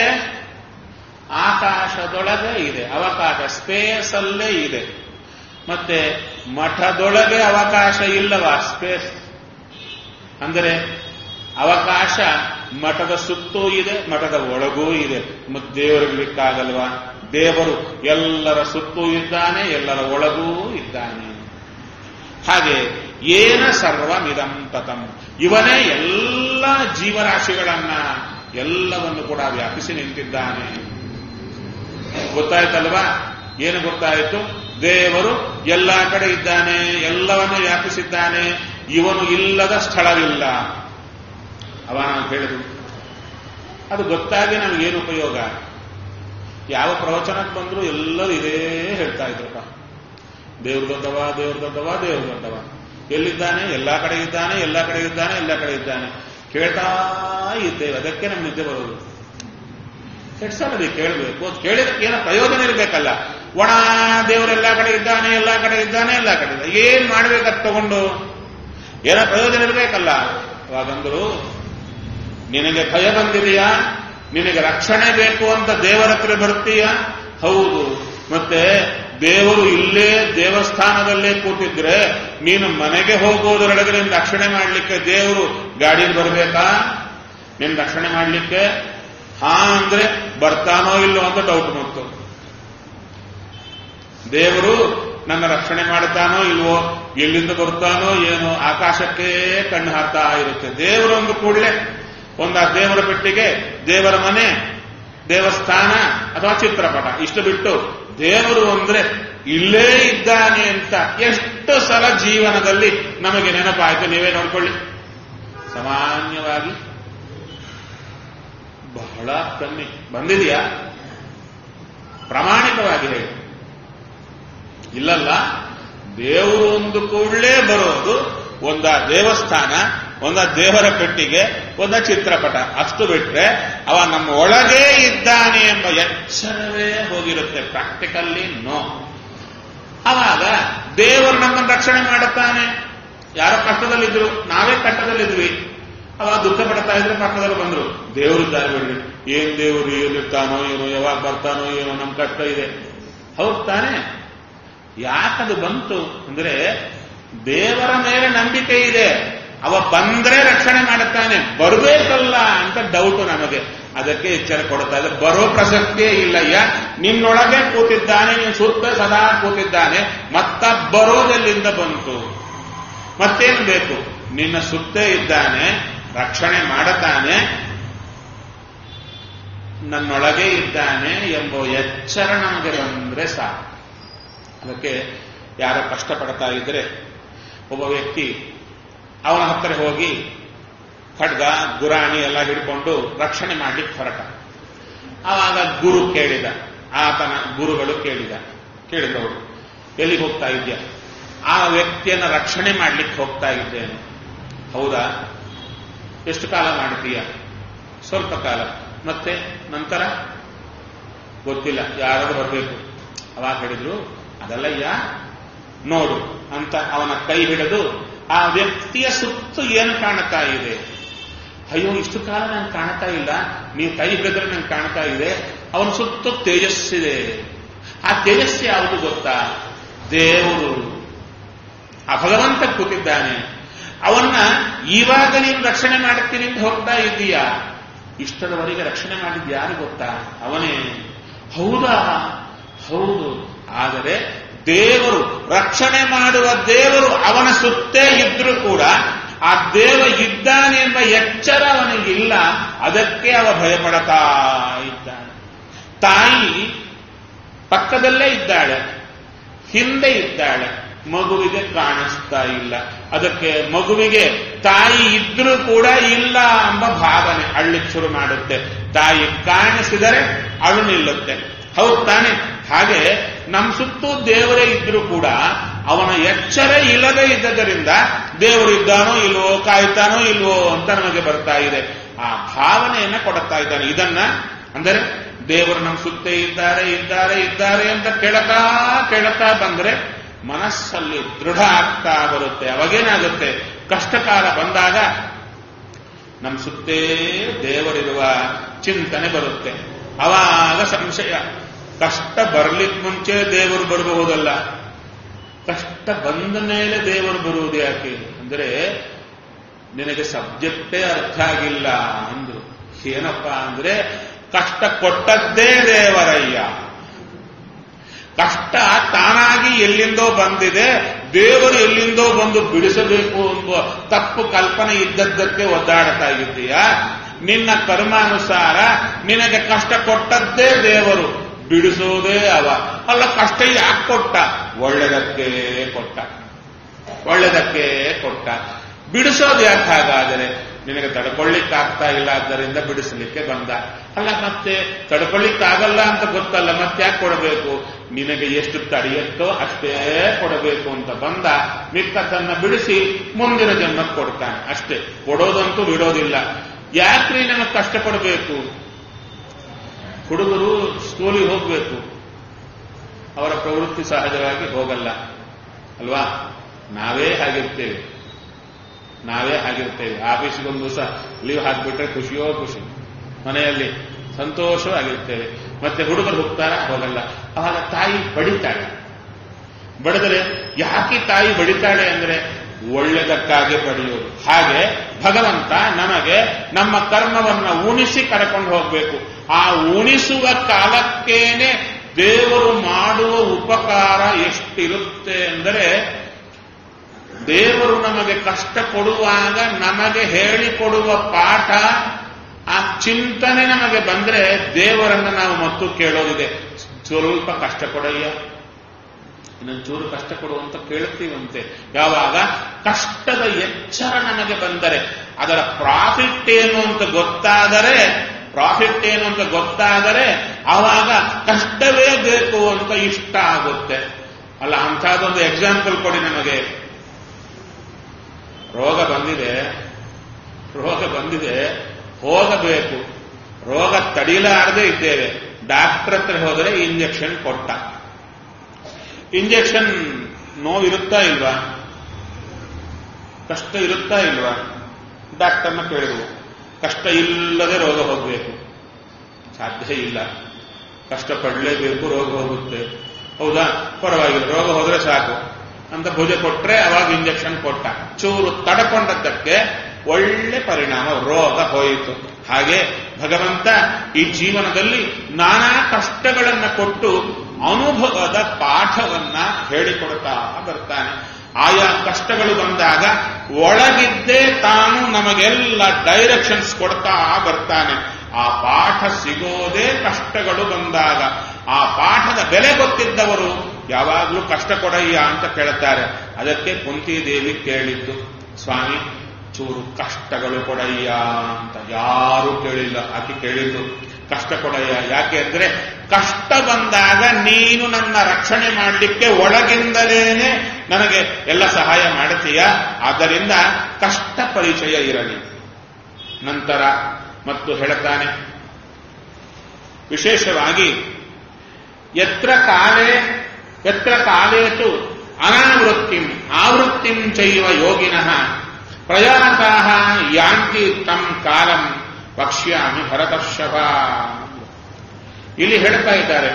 ಆಕಾಶದೊಳಗೆ ಇದೆ ಅವಕಾಶ ಸ್ಪೇಸ್ ಅಲ್ಲೇ ಇದೆ ಮತ್ತೆ ಮಠದೊಳಗೆ ಅವಕಾಶ ಇಲ್ಲವಾ ಸ್ಪೇಸ್ ಅಂದರೆ ಅವಕಾಶ ಮಠದ ಸುತ್ತೂ ಇದೆ ಮಠದ ಒಳಗೂ ಇದೆ ಮತ್ತೆ ದೇವರಿರ್ಲಿಕ್ಕಾಗಲ್ವಾ ದೇವರು ಎಲ್ಲರ ಸುತ್ತೂ ಇದ್ದಾನೆ ಎಲ್ಲರ ಒಳಗೂ ಇದ್ದಾನೆ ಹಾಗೆ ಏನ ಸರ್ವಮಿದಂ ತತಂ ಇವನೇ ಎಲ್ಲ ಜೀವರಾಶಿಗಳನ್ನ ಎಲ್ಲವನ್ನು ಕೂಡ ವ್ಯಾಪಿಸಿ ನಿಂತಿದ್ದಾನೆ ಗೊತ್ತಾಯ್ತಲ್ವಾ ಏನು ಗೊತ್ತಾಯಿತು ದೇವರು ಎಲ್ಲ ಕಡೆ ಇದ್ದಾನೆ ಎಲ್ಲವನ್ನು ವ್ಯಾಪಿಸಿದ್ದಾನೆ ಇವನು ಇಲ್ಲದ ಸ್ಥಳವಿಲ್ಲ ಅವ ನಾವು ಹೇಳಿದ್ರು ಅದು ಗೊತ್ತಾಗಿ ನಮಗೇನು ಉಪಯೋಗ ಯಾವ ಪ್ರವಚನಕ್ಕೆ ಬಂದರೂ ಎಲ್ಲರೂ ಇದೇ ಹೇಳ್ತಾ ಇದ್ರಪ್ಪ ದೇವ್ರ ದೊಡ್ಡವ ದೇವ್ರ ದೊಡ್ಡವ ದೇವ್ರ ದೊಡ್ಡವ ಎಲ್ಲಿದ್ದಾನೆ ಎಲ್ಲಾ ಕಡೆ ಇದ್ದಾನೆ ಎಲ್ಲ ಕಡೆ ಇದ್ದಾನೆ ಎಲ್ಲ ಕಡೆ ಇದ್ದಾನೆ ಕೇಳ್ತಾ ಇದ್ದೇವೆ ಅದಕ್ಕೆ ನಮ್ಗೆ ನಿದ್ದೆ ಬರೋದು ಹೆಡ್ಸಲ್ಲದೆ ಕೇಳಬೇಕು ಅದು ಕೇಳಿದಕ್ಕೆ ಏನೋ ಪ್ರಯೋಜನ ಇರಬೇಕಲ್ಲ ಒಣ ದೇವರೆಲ್ಲ ಕಡೆ ಇದ್ದಾನೆ ಎಲ್ಲ ಕಡೆ ಇದ್ದಾನೆ ಎಲ್ಲ ಕಡೆ ಇದ್ದಾನೆ ಏನ್ ಮಾಡ್ಬೇಕಂತ ತಗೊಂಡು ಏನೋ ಪ್ರಯೋಜನ ಇರಬೇಕಲ್ಲ ಅವಾಗಂದ್ರು ನಿನಗೆ ಭಯ ಬಂದಿದೆಯಾ ನಿನಗೆ ರಕ್ಷಣೆ ಬೇಕು ಅಂತ ದೇವರ ಹತ್ರ ಬರ್ತೀಯ ಹೌದು ಮತ್ತೆ ದೇವರು ಇಲ್ಲೇ ದೇವಸ್ಥಾನದಲ್ಲೇ ಕೂತಿದ್ರೆ ನೀನು ಮನೆಗೆ ಹೋಗೋದರೊಳಗೆ ನಿನ್ನ ರಕ್ಷಣೆ ಮಾಡಲಿಕ್ಕೆ ದೇವರು ಗಾಡಿಯಲ್ಲಿ ಬರಬೇಕಾ ನಿನ್ನ ರಕ್ಷಣೆ ಮಾಡಲಿಕ್ಕೆ ಹಾ ಅಂದ್ರೆ ಬರ್ತಾನೋ ಇಲ್ಲೋ ಅಂತ ಡೌಟ್ ಬಂತು ದೇವರು ನನ್ನ ರಕ್ಷಣೆ ಮಾಡ್ತಾನೋ ಇಲ್ವೋ ಎಲ್ಲಿಂದ ಬರ್ತಾನೋ ಏನೋ ಆಕಾಶಕ್ಕೆ ಕಣ್ಣು ಹಾಕ್ತಾ ಇರುತ್ತೆ ದೇವರೊಂದು ಕೂಡಲೇ ಒಂದ ದೇವರ ಪೆಟ್ಟಿಗೆ ದೇವರ ಮನೆ ದೇವಸ್ಥಾನ ಅಥವಾ ಚಿತ್ರಪಟ ಇಷ್ಟು ಬಿಟ್ಟು ದೇವರು ಅಂದ್ರೆ ಇಲ್ಲೇ ಇದ್ದಾನೆ ಅಂತ ಎಷ್ಟು ಸಲ ಜೀವನದಲ್ಲಿ ನಮಗೆ ನೆನಪಾಯ್ತು ನೀವೇ ನೋಡ್ಕೊಳ್ಳಿ ಸಾಮಾನ್ಯವಾಗಿ ಬಹಳ ಕಮ್ಮಿ ಬಂದಿದೆಯಾ ಪ್ರಾಮಾಣಿಕವಾಗಿ ಹೇಳಿ ಇಲ್ಲಲ್ಲ ದೇವರು ಒಂದು ಕೂಡಲೇ ಬರೋದು ಒಂದ ದೇವಸ್ಥಾನ ಒಂದ ದೇವರ ಪೆಟ್ಟಿಗೆ ಒಂದ ಚಿತ್ರಪಟ ಅಷ್ಟು ಬಿಟ್ರೆ ಅವ ನಮ್ಮ ಒಳಗೇ ಇದ್ದಾನೆ ಎಂಬ ಎಚ್ಚರವೇ ಹೋಗಿರುತ್ತೆ ಪ್ರಾಕ್ಟಿಕಲ್ಲಿ ನೋ ಅವಾಗ ದೇವರು ನಮ್ಮನ್ನು ರಕ್ಷಣೆ ಮಾಡುತ್ತಾನೆ ಯಾರೋ ಕಷ್ಟದಲ್ಲಿದ್ರು ನಾವೇ ಕಷ್ಟದಲ್ಲಿದ್ವಿ ಅವಾಗ ದುಃಖ ಪಡ್ತಾ ಇದ್ರೆ ಪಕ್ಕದಲ್ಲಿ ಬಂದ್ರು ದೇವರು ಇದ್ದಾರೆ ಬಿಡ್ರಿ ಏನ್ ದೇವರು ಎಲ್ಲಿರ್ತಾನೋ ಏನೋ ಯಾವಾಗ ಬರ್ತಾನೋ ಏನೋ ನಮ್ ಕಷ್ಟ ಇದೆ ಹೌದ್ ತಾನೆ ಯಾಕದು ಬಂತು ಅಂದ್ರೆ ದೇವರ ಮೇಲೆ ನಂಬಿಕೆ ಇದೆ ಅವ ಬಂದ್ರೆ ರಕ್ಷಣೆ ಮಾಡುತ್ತಾನೆ ಬರಬೇಕಲ್ಲ ಅಂತ ಡೌಟ್ ನಮಗೆ ಅದಕ್ಕೆ ಎಚ್ಚರ ಕೊಡ್ತಾ ಇದೆ ಬರೋ ಪ್ರಸಕ್ತಿಯೇ ಇಲ್ಲಯ್ಯ ನಿನ್ನೊಳಗೆ ಕೂತಿದ್ದಾನೆ ನೀನು ಸುತ್ತ ಸದಾ ಕೂತಿದ್ದಾನೆ ಮತ್ತ ಬರೋದೆಲ್ಲಿಂದ ಬಂತು ಮತ್ತೇನು ಬೇಕು ನಿನ್ನ ಸುತ್ತೇ ಇದ್ದಾನೆ ರಕ್ಷಣೆ ಮಾಡುತ್ತಾನೆ ನನ್ನೊಳಗೆ ಇದ್ದಾನೆ ಎಂಬ ಎಚ್ಚರ ನಮಗೆ ಬಂದ್ರೆ ಸಾಕು ಅದಕ್ಕೆ ಯಾರೋ ಕಷ್ಟಪಡ್ತಾ ಇದ್ರೆ ಒಬ್ಬ ವ್ಯಕ್ತಿ ಅವನ ಹತ್ತಿರ ಹೋಗಿ ಖಡ್ಗ ಗುರಾಣಿ ಎಲ್ಲ ಹಿಡ್ಕೊಂಡು ರಕ್ಷಣೆ ಮಾಡ್ಲಿಕ್ಕೆ ಹೊರಟ ಆವಾಗ ಗುರು ಕೇಳಿದ ಆತನ ಗುರುಗಳು ಕೇಳಿದ ಕೇಳಿದವರು ಎಲ್ಲಿಗೆ ಹೋಗ್ತಾ ಇದ್ಯಾ ಆ ವ್ಯಕ್ತಿಯನ್ನ ರಕ್ಷಣೆ ಮಾಡ್ಲಿಕ್ಕೆ ಹೋಗ್ತಾ ಇದ್ದೇನೆ ಹೌದಾ ಎಷ್ಟು ಕಾಲ ಮಾಡ್ತೀಯ ಸ್ವಲ್ಪ ಕಾಲ ಮತ್ತೆ ನಂತರ ಗೊತ್ತಿಲ್ಲ ಯಾರಾದ್ರೂ ಬರಬೇಕು ಅವಾಗ ಹೇಳಿದ್ರು ಅದಲ್ಲಯ್ಯ ನೋಡು ಅಂತ ಅವನ ಕೈ ಹಿಡಿದು ಆ ವ್ಯಕ್ತಿಯ ಸುತ್ತು ಏನು ಕಾಣ್ತಾ ಇದೆ ಅಯ್ಯೋ ಇಷ್ಟು ಕಾಲ ನಂಗೆ ಕಾಣ್ತಾ ಇಲ್ಲ ನೀವು ಕೈ ಹಿಡಿದ್ರೆ ನಂಗೆ ಕಾಣ್ತಾ ಇದೆ ಅವನ ಸುತ್ತು ತೇಜಸ್ಸಿದೆ ಆ ತೇಜಸ್ಸು ಯಾವುದು ಗೊತ್ತಾ ದೇವರು ಆ ಭಗವಂತ ಕೂತಿದ್ದಾನೆ ಅವನ್ನ ಇವಾಗ ನೀನು ರಕ್ಷಣೆ ಮಾಡುತ್ತೀನಿ ಅಂತ ಹೋಗ್ತಾ ಇದ್ದೀಯಾ ಇಷ್ಟದವರೆಗೆ ರಕ್ಷಣೆ ಮಾಡಿದ್ದು ಯಾರು ಗೊತ್ತಾ ಅವನೇ ಹೌದಾ ಹೌದು ಆದರೆ ದೇವರು ರಕ್ಷಣೆ ಮಾಡುವ ದೇವರು ಅವನ ಸುತ್ತೇ ಇದ್ರೂ ಕೂಡ ಆ ದೇವ ಇದ್ದಾನೆ ಎಂಬ ಎಚ್ಚರ ಅವನಿಗಿಲ್ಲ ಅದಕ್ಕೆ ಅವ ಭಯಪಡತಾ ಇದ್ದಾನೆ ತಾಯಿ ಪಕ್ಕದಲ್ಲೇ ಇದ್ದಾಳೆ ಹಿಂದೆ ಇದ್ದಾಳೆ ಮಗುವಿಗೆ ಕಾಣಿಸ್ತಾ ಇಲ್ಲ ಅದಕ್ಕೆ ಮಗುವಿಗೆ ತಾಯಿ ಇದ್ರೂ ಕೂಡ ಇಲ್ಲ ಎಂಬ ಭಾವನೆ ಅಳ್ಳಿಕ್ ಶುರು ಮಾಡುತ್ತೆ ತಾಯಿ ಕಾಣಿಸಿದರೆ ಅಳು ನಿಲ್ಲುತ್ತೆ ಹೌದು ತಾನೆ ಹಾಗೆ ನಮ್ಮ ಸುತ್ತೂ ದೇವರೇ ಇದ್ರೂ ಕೂಡ ಅವನ ಎಚ್ಚರ ಇಲ್ಲದೆ ಇದ್ದದರಿಂದ ದೇವರು ಇದ್ದಾನೋ ಇಲ್ವೋ ಕಾಯ್ತಾನೋ ಇಲ್ವೋ ಅಂತ ನಮಗೆ ಬರ್ತಾ ಇದೆ ಆ ಭಾವನೆಯನ್ನ ಕೊಡುತ್ತಾ ಇದ್ದಾನೆ ಇದನ್ನ ಅಂದರೆ ದೇವರು ನಮ್ಮ ಸುತ್ತೇ ಇದ್ದಾರೆ ಇದ್ದಾರೆ ಇದ್ದಾರೆ ಅಂತ ಕೇಳತಾ ಕೇಳತಾ ಬಂದ್ರೆ ಮನಸ್ಸಲ್ಲಿ ದೃಢ ಆಗ್ತಾ ಬರುತ್ತೆ ಅವಾಗೇನಾಗುತ್ತೆ ಕಷ್ಟಕಾಲ ಬಂದಾಗ ನಮ್ಮ ಸುತ್ತೇ ದೇವರಿರುವ ಚಿಂತನೆ ಬರುತ್ತೆ ಅವಾಗ ಸಂಶಯ ಕಷ್ಟ ಬರ್ಲಿಕ್ಕೆ ಮುಂಚೆ ದೇವರು ಬರಬಹುದಲ್ಲ ಕಷ್ಟ ಬಂದ ಮೇಲೆ ದೇವರು ಬರುವುದು ಯಾಕೆ ಅಂದ್ರೆ ನಿನಗೆ ಸಬ್ಜೆಕ್ಟೇ ಅರ್ಥ ಆಗಿಲ್ಲ ಅಂದ್ರು ಏನಪ್ಪ ಅಂದ್ರೆ ಕಷ್ಟ ಕೊಟ್ಟದ್ದೇ ದೇವರಯ್ಯ ಕಷ್ಟ ತಾನಾಗಿ ಎಲ್ಲಿಂದೋ ಬಂದಿದೆ ದೇವರು ಎಲ್ಲಿಂದೋ ಬಂದು ಬಿಡಿಸಬೇಕು ಎಂಬ ತಪ್ಪು ಕಲ್ಪನೆ ಇದ್ದದ್ದಕ್ಕೆ ಒದ್ದಾಡ್ತಾ ಇದ್ದೀಯ ನಿನ್ನ ಕರ್ಮಾನುಸಾರ ನಿನಗೆ ಕಷ್ಟ ಕೊಟ್ಟದ್ದೇ ದೇವರು ಬಿಡಿಸೋದೇ ಅವ ಅಲ್ಲ ಕಷ್ಟ ಯಾಕೆ ಕೊಟ್ಟ ಒಳ್ಳೆದಕ್ಕೆ ಕೊಟ್ಟ ಒಳ್ಳೆದಕ್ಕೆ ಕೊಟ್ಟ ಬಿಡಿಸೋದು ಯಾಕೆ ಹಾಗಾದರೆ ನಿನಗೆ ತಡ್ಕೊಳ್ಳಿಕ್ಕಾಗ್ತಾ ಇಲ್ಲ ಆದ್ದರಿಂದ ಬಿಡಿಸಲಿಕ್ಕೆ ಬಂದ ಅಲ್ಲ ಮತ್ತೆ ತಡ್ಕೊಳ್ಳಿಕ್ಕಾಗಲ್ಲ ಅಂತ ಗೊತ್ತಲ್ಲ ಮತ್ತೆ ಯಾಕೆ ಕೊಡಬೇಕು ನಿನಗೆ ಎಷ್ಟು ತಡೆಯುತ್ತೋ ಅಷ್ಟೇ ಕೊಡಬೇಕು ಅಂತ ಬಂದ ಮಿಕ್ಕದ್ದನ್ನ ಬಿಡಿಸಿ ಮುಂದಿನ ಜನ್ಮಕ್ಕೆ ಕೊಡ್ತಾನೆ ಅಷ್ಟೇ ಕೊಡೋದಂತೂ ಬಿಡೋದಿಲ್ಲ ಯಾಕ್ರಿ ನಮಗೆ ಕಷ್ಟ ಕೊಡಬೇಕು ಹುಡುಗರು ಸ್ಕೂಲಿಗೆ ಹೋಗ್ಬೇಕು ಅವರ ಪ್ರವೃತ್ತಿ ಸಹಜವಾಗಿ ಹೋಗಲ್ಲ ಅಲ್ವಾ ನಾವೇ ಹಾಗಿರ್ತೇವೆ ನಾವೇ ಆಗಿರ್ತೇವೆ ಆಫೀಸ್ಗೆ ಒಂದು ದಿವಸ ಲೀವ್ ಹಾಕ್ಬಿಟ್ರೆ ಖುಷಿಯೋ ಖುಷಿ ಮನೆಯಲ್ಲಿ ಸಂತೋಷವಾಗಿರ್ತೇವೆ ಮತ್ತೆ ಹುಡುಗರು ಹೋಗ್ತಾರ ಹೋಗಲ್ಲ ಆವಾಗ ತಾಯಿ ಬಡಿತಾಳೆ ಬಡಿದರೆ ಯಾಕೆ ತಾಯಿ ಬಡಿತಾಳೆ ಅಂದ್ರೆ ಒಳ್ಳೆದಕ್ಕಾಗಿ ಬಡಿಯೋದು ಹಾಗೆ ಭಗವಂತ ನಮಗೆ ನಮ್ಮ ಕರ್ಮವನ್ನ ಉಣಿಸಿ ಕರ್ಕೊಂಡು ಹೋಗ್ಬೇಕು ಆ ಉಣಿಸುವ ಕಾಲಕ್ಕೇನೆ ದೇವರು ಮಾಡುವ ಉಪಕಾರ ಎಷ್ಟಿರುತ್ತೆ ಅಂದರೆ ದೇವರು ನಮಗೆ ಕಷ್ಟ ಕೊಡುವಾಗ ನಮಗೆ ಹೇಳಿಕೊಡುವ ಪಾಠ ಆ ಚಿಂತನೆ ನಮಗೆ ಬಂದ್ರೆ ದೇವರನ್ನು ನಾವು ಮತ್ತು ಕೇಳೋದಿದೆ ಸ್ವಲ್ಪ ಕಷ್ಟ ಕೊಡಯ್ಯ ಇನ್ನೊಂಚೂರು ಕಷ್ಟ ಕೊಡುವಂತ ಕೇಳ್ತೀವಂತೆ ಯಾವಾಗ ಕಷ್ಟದ ಎಚ್ಚರ ನಮಗೆ ಬಂದರೆ ಅದರ ಪ್ರಾಫಿಟ್ ಏನು ಅಂತ ಗೊತ್ತಾದರೆ ಪ್ರಾಫಿಟ್ ಏನು ಅಂತ ಗೊತ್ತಾದರೆ ಆವಾಗ ಕಷ್ಟವೇ ಬೇಕು ಅಂತ ಇಷ್ಟ ಆಗುತ್ತೆ ಅಲ್ಲ ಅಂಥದ್ದೊಂದು ಎಕ್ಸಾಂಪಲ್ ಕೊಡಿ ನಮಗೆ ರೋಗ ಬಂದಿದೆ ರೋಗ ಬಂದಿದೆ ಹೋಗಬೇಕು ರೋಗ ತಡಿಲಾರದೆ ಇದ್ದೇವೆ ಡಾಕ್ಟರ್ ಹತ್ರ ಹೋದರೆ ಇಂಜೆಕ್ಷನ್ ಕೊಟ್ಟ ಇಂಜೆಕ್ಷನ್ ನೋವಿರುತ್ತಾ ಇಲ್ವಾ ಕಷ್ಟ ಇರುತ್ತಾ ಇಲ್ವಾ ಡಾಕ್ಟರ್ನ ಕೇಳಿದ್ರು ಕಷ್ಟ ಇಲ್ಲದೆ ರೋಗ ಹೋಗಬೇಕು ಸಾಧ್ಯ ಇಲ್ಲ ಕಷ್ಟ ಪಡಲೇಬೇಕು ರೋಗ ಹೋಗುತ್ತೆ ಹೌದಾ ಪರವಾಗಿಲ್ಲ ರೋಗ ಹೋದ್ರೆ ಸಾಕು ಅಂತ ಭುಜ ಕೊಟ್ರೆ ಅವಾಗ ಇಂಜೆಕ್ಷನ್ ಕೊಟ್ಟ ಚೂರು ತಡಕೊಂಡದ್ದಕ್ಕೆ ಒಳ್ಳೆ ಪರಿಣಾಮ ರೋಗ ಹೋಯಿತು ಹಾಗೆ ಭಗವಂತ ಈ ಜೀವನದಲ್ಲಿ ನಾನಾ ಕಷ್ಟಗಳನ್ನ ಕೊಟ್ಟು ಅನುಭವದ ಪಾಠವನ್ನ ಹೇಳಿಕೊಡ್ತಾ ಬರ್ತಾನೆ ಆಯಾ ಕಷ್ಟಗಳು ಬಂದಾಗ ಒಳಗಿದ್ದೇ ತಾನು ನಮಗೆಲ್ಲ ಡೈರೆಕ್ಷನ್ಸ್ ಕೊಡ್ತಾ ಬರ್ತಾನೆ ಆ ಪಾಠ ಸಿಗೋದೇ ಕಷ್ಟಗಳು ಬಂದಾಗ ಆ ಪಾಠದ ಬೆಲೆ ಗೊತ್ತಿದ್ದವರು ಯಾವಾಗಲೂ ಕಷ್ಟ ಕೊಡಯ್ಯ ಅಂತ ಕೇಳುತ್ತಾರೆ ಅದಕ್ಕೆ ಕುಂತಿದೇವಿ ಕೇಳಿದ್ದು ಸ್ವಾಮಿ ಚೂರು ಕಷ್ಟಗಳು ಕೊಡಯ್ಯ ಅಂತ ಯಾರೂ ಕೇಳಿಲ್ಲ ಆಕೆ ಕೇಳಿದ್ದು ಕಷ್ಟ ಕೊಡಯ್ಯ ಯಾಕೆ ಅಂದ್ರೆ ಕಷ್ಟ ಬಂದಾಗ ನೀನು ನನ್ನ ರಕ್ಷಣೆ ಮಾಡಲಿಕ್ಕೆ ಒಳಗಿಂದಲೇನೆ ನನಗೆ ಎಲ್ಲ ಸಹಾಯ ಮಾಡುತ್ತೀಯ ಆದ್ದರಿಂದ ಕಷ್ಟ ಪರಿಚಯ ಇರಲಿ ನಂತರ ಮತ್ತು ಹೇಳುತ್ತಾನೆ ವಿಶೇಷವಾಗಿ ಎತ್ರ ಕಾಲೇ ಎತ್ರ ಕಾಲೇತು ಅನಾವೃತ್ತಿಂ ಆವೃತ್ತಿಂ ಚೈವ ಯೋಗಿನಃ ಪ್ರಯಾತಾ ಯಾಂತಿ ತಂ ಕಾಲಂ ವಕ್ಷ್ಯಾಮಿ ಭರತರ್ಷಭ ಇಲ್ಲಿ ಹೇಳ್ತಾ ಇದ್ದಾರೆ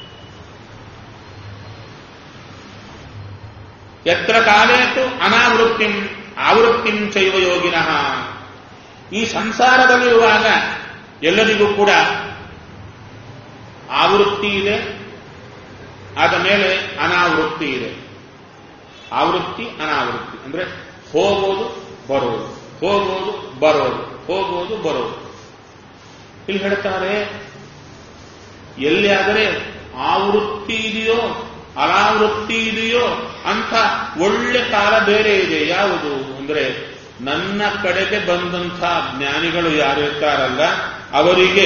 ಎತ್ರ ಕಾಲೇತು ಅನಾವೃತ್ತಿಂ ಆವೃತ್ತಿಂ ಚೈವ ಯೋಗಿನಃ ಈ ಸಂಸಾರದಲ್ಲಿರುವಾಗ ಎಲ್ಲರಿಗೂ ಕೂಡ ಆವೃತ್ತಿ ಇದೆ ಆದ ಮೇಲೆ ಅನಾವೃತ್ತಿ ಇದೆ ಆವೃತ್ತಿ ಅನಾವೃತ್ತಿ ಅಂದ್ರೆ ಹೋಗೋದು ಬರೋದು ಹೋಗೋದು ಬರೋದು ಹೋಗೋದು ಬರೋದು ಇಲ್ಲಿ ಹೇಳ್ತಾರೆ ಎಲ್ಲಿಯಾದರೆ ಆವೃತ್ತಿ ಇದೆಯೋ ಅನಾವೃತ್ತಿ ಇದೆಯೋ ಅಂತ ಒಳ್ಳೆ ಕಾಲ ಬೇರೆ ಇದೆ ಯಾವುದು ಅಂದ್ರೆ ನನ್ನ ಕಡೆಗೆ ಬಂದಂಥ ಜ್ಞಾನಿಗಳು ಯಾರು ಇರ್ತಾರಲ್ಲ ಅವರಿಗೆ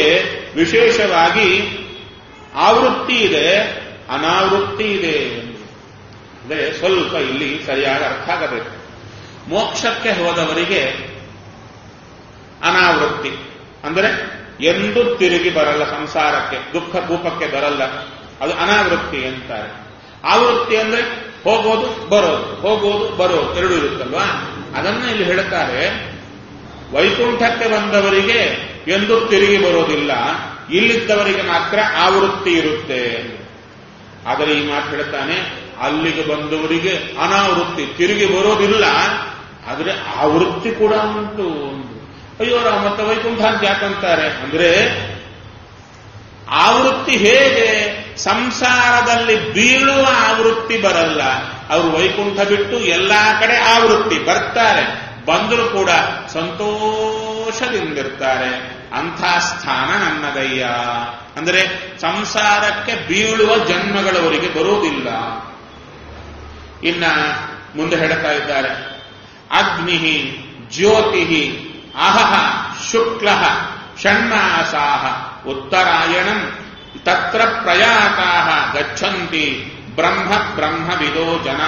ವಿಶೇಷವಾಗಿ ಆವೃತ್ತಿ ಇದೆ ಅನಾವೃತ್ತಿ ಇದೆ ಅಂದ್ರೆ ಸ್ವಲ್ಪ ಇಲ್ಲಿ ಸರಿಯಾಗಿ ಅರ್ಥ ಆಗಬೇಕು ಮೋಕ್ಷಕ್ಕೆ ಹೋದವರಿಗೆ ಅನಾವೃತ್ತಿ ಅಂದರೆ ಎಂದು ತಿರುಗಿ ಬರಲ್ಲ ಸಂಸಾರಕ್ಕೆ ದುಃಖ ಕೂಪಕ್ಕೆ ಬರಲ್ಲ ಅದು ಅನಾವೃತ್ತಿ ಅಂತಾರೆ ಆವೃತ್ತಿ ಅಂದ್ರೆ ಹೋಗೋದು ಬರೋದು ಹೋಗೋದು ಬರೋದು ಎರಡು ಇರುತ್ತಲ್ವಾ ಅದನ್ನ ಇಲ್ಲಿ ಹೇಳ್ತಾರೆ ವೈಕುಂಠಕ್ಕೆ ಬಂದವರಿಗೆ ಎಂದು ತಿರುಗಿ ಬರೋದಿಲ್ಲ ಇಲ್ಲಿದ್ದವರಿಗೆ ಮಾತ್ರ ಆವೃತ್ತಿ ಇರುತ್ತೆ ಆದರೆ ಈ ಮಾತು ಹೇಳ್ತಾನೆ ಅಲ್ಲಿಗೆ ಬಂದವರಿಗೆ ಅನಾವೃತ್ತಿ ತಿರುಗಿ ಬರೋದಿಲ್ಲ ಆದರೆ ಆವೃತ್ತಿ ಕೂಡ ಉಂಟು ಅಯ್ಯೋ ರಾಮ ಮತ್ತೆ ವೈಕುಂಠ ಅಂತ ಯಾಕಂತಾರೆ ಅಂದ್ರೆ ಆವೃತ್ತಿ ಹೇಗೆ ಸಂಸಾರದಲ್ಲಿ ಬೀಳುವ ಆವೃತ್ತಿ ಬರಲ್ಲ ಅವರು ವೈಕುಂಠ ಬಿಟ್ಟು ಎಲ್ಲಾ ಕಡೆ ಆವೃತ್ತಿ ಬರ್ತಾರೆ ಬಂದರೂ ಕೂಡ ಸಂತೋಷದಿಂದಿರ್ತಾರೆ ಅಂಥ ಸ್ಥಾನ ನನ್ನದಯ್ಯ ಅಂದರೆ ಸಂಸಾರಕ್ಕೆ ಬೀಳುವ ಜನ್ಮಗಳವರಿಗೆ ಬರುವುದಿಲ್ಲ ಇನ್ನ ಮುಂದೆ ಹೇಳ್ತಾ ಇದ್ದಾರೆ ಅಗ್ನಿ ಜ್ಯೋತಿ ಅಹಹ ಶುಕ್ಲ ಷಣ್ಮಾಸಾಹ ಉತ್ತರಾಯಣಂ ತತ್ರ ಪ್ರಯಾತಾ ಗಚ್ಚಂತಿ ಬ್ರಹ್ಮ ಬ್ರಹ್ಮವಿದೋ ಜನಾ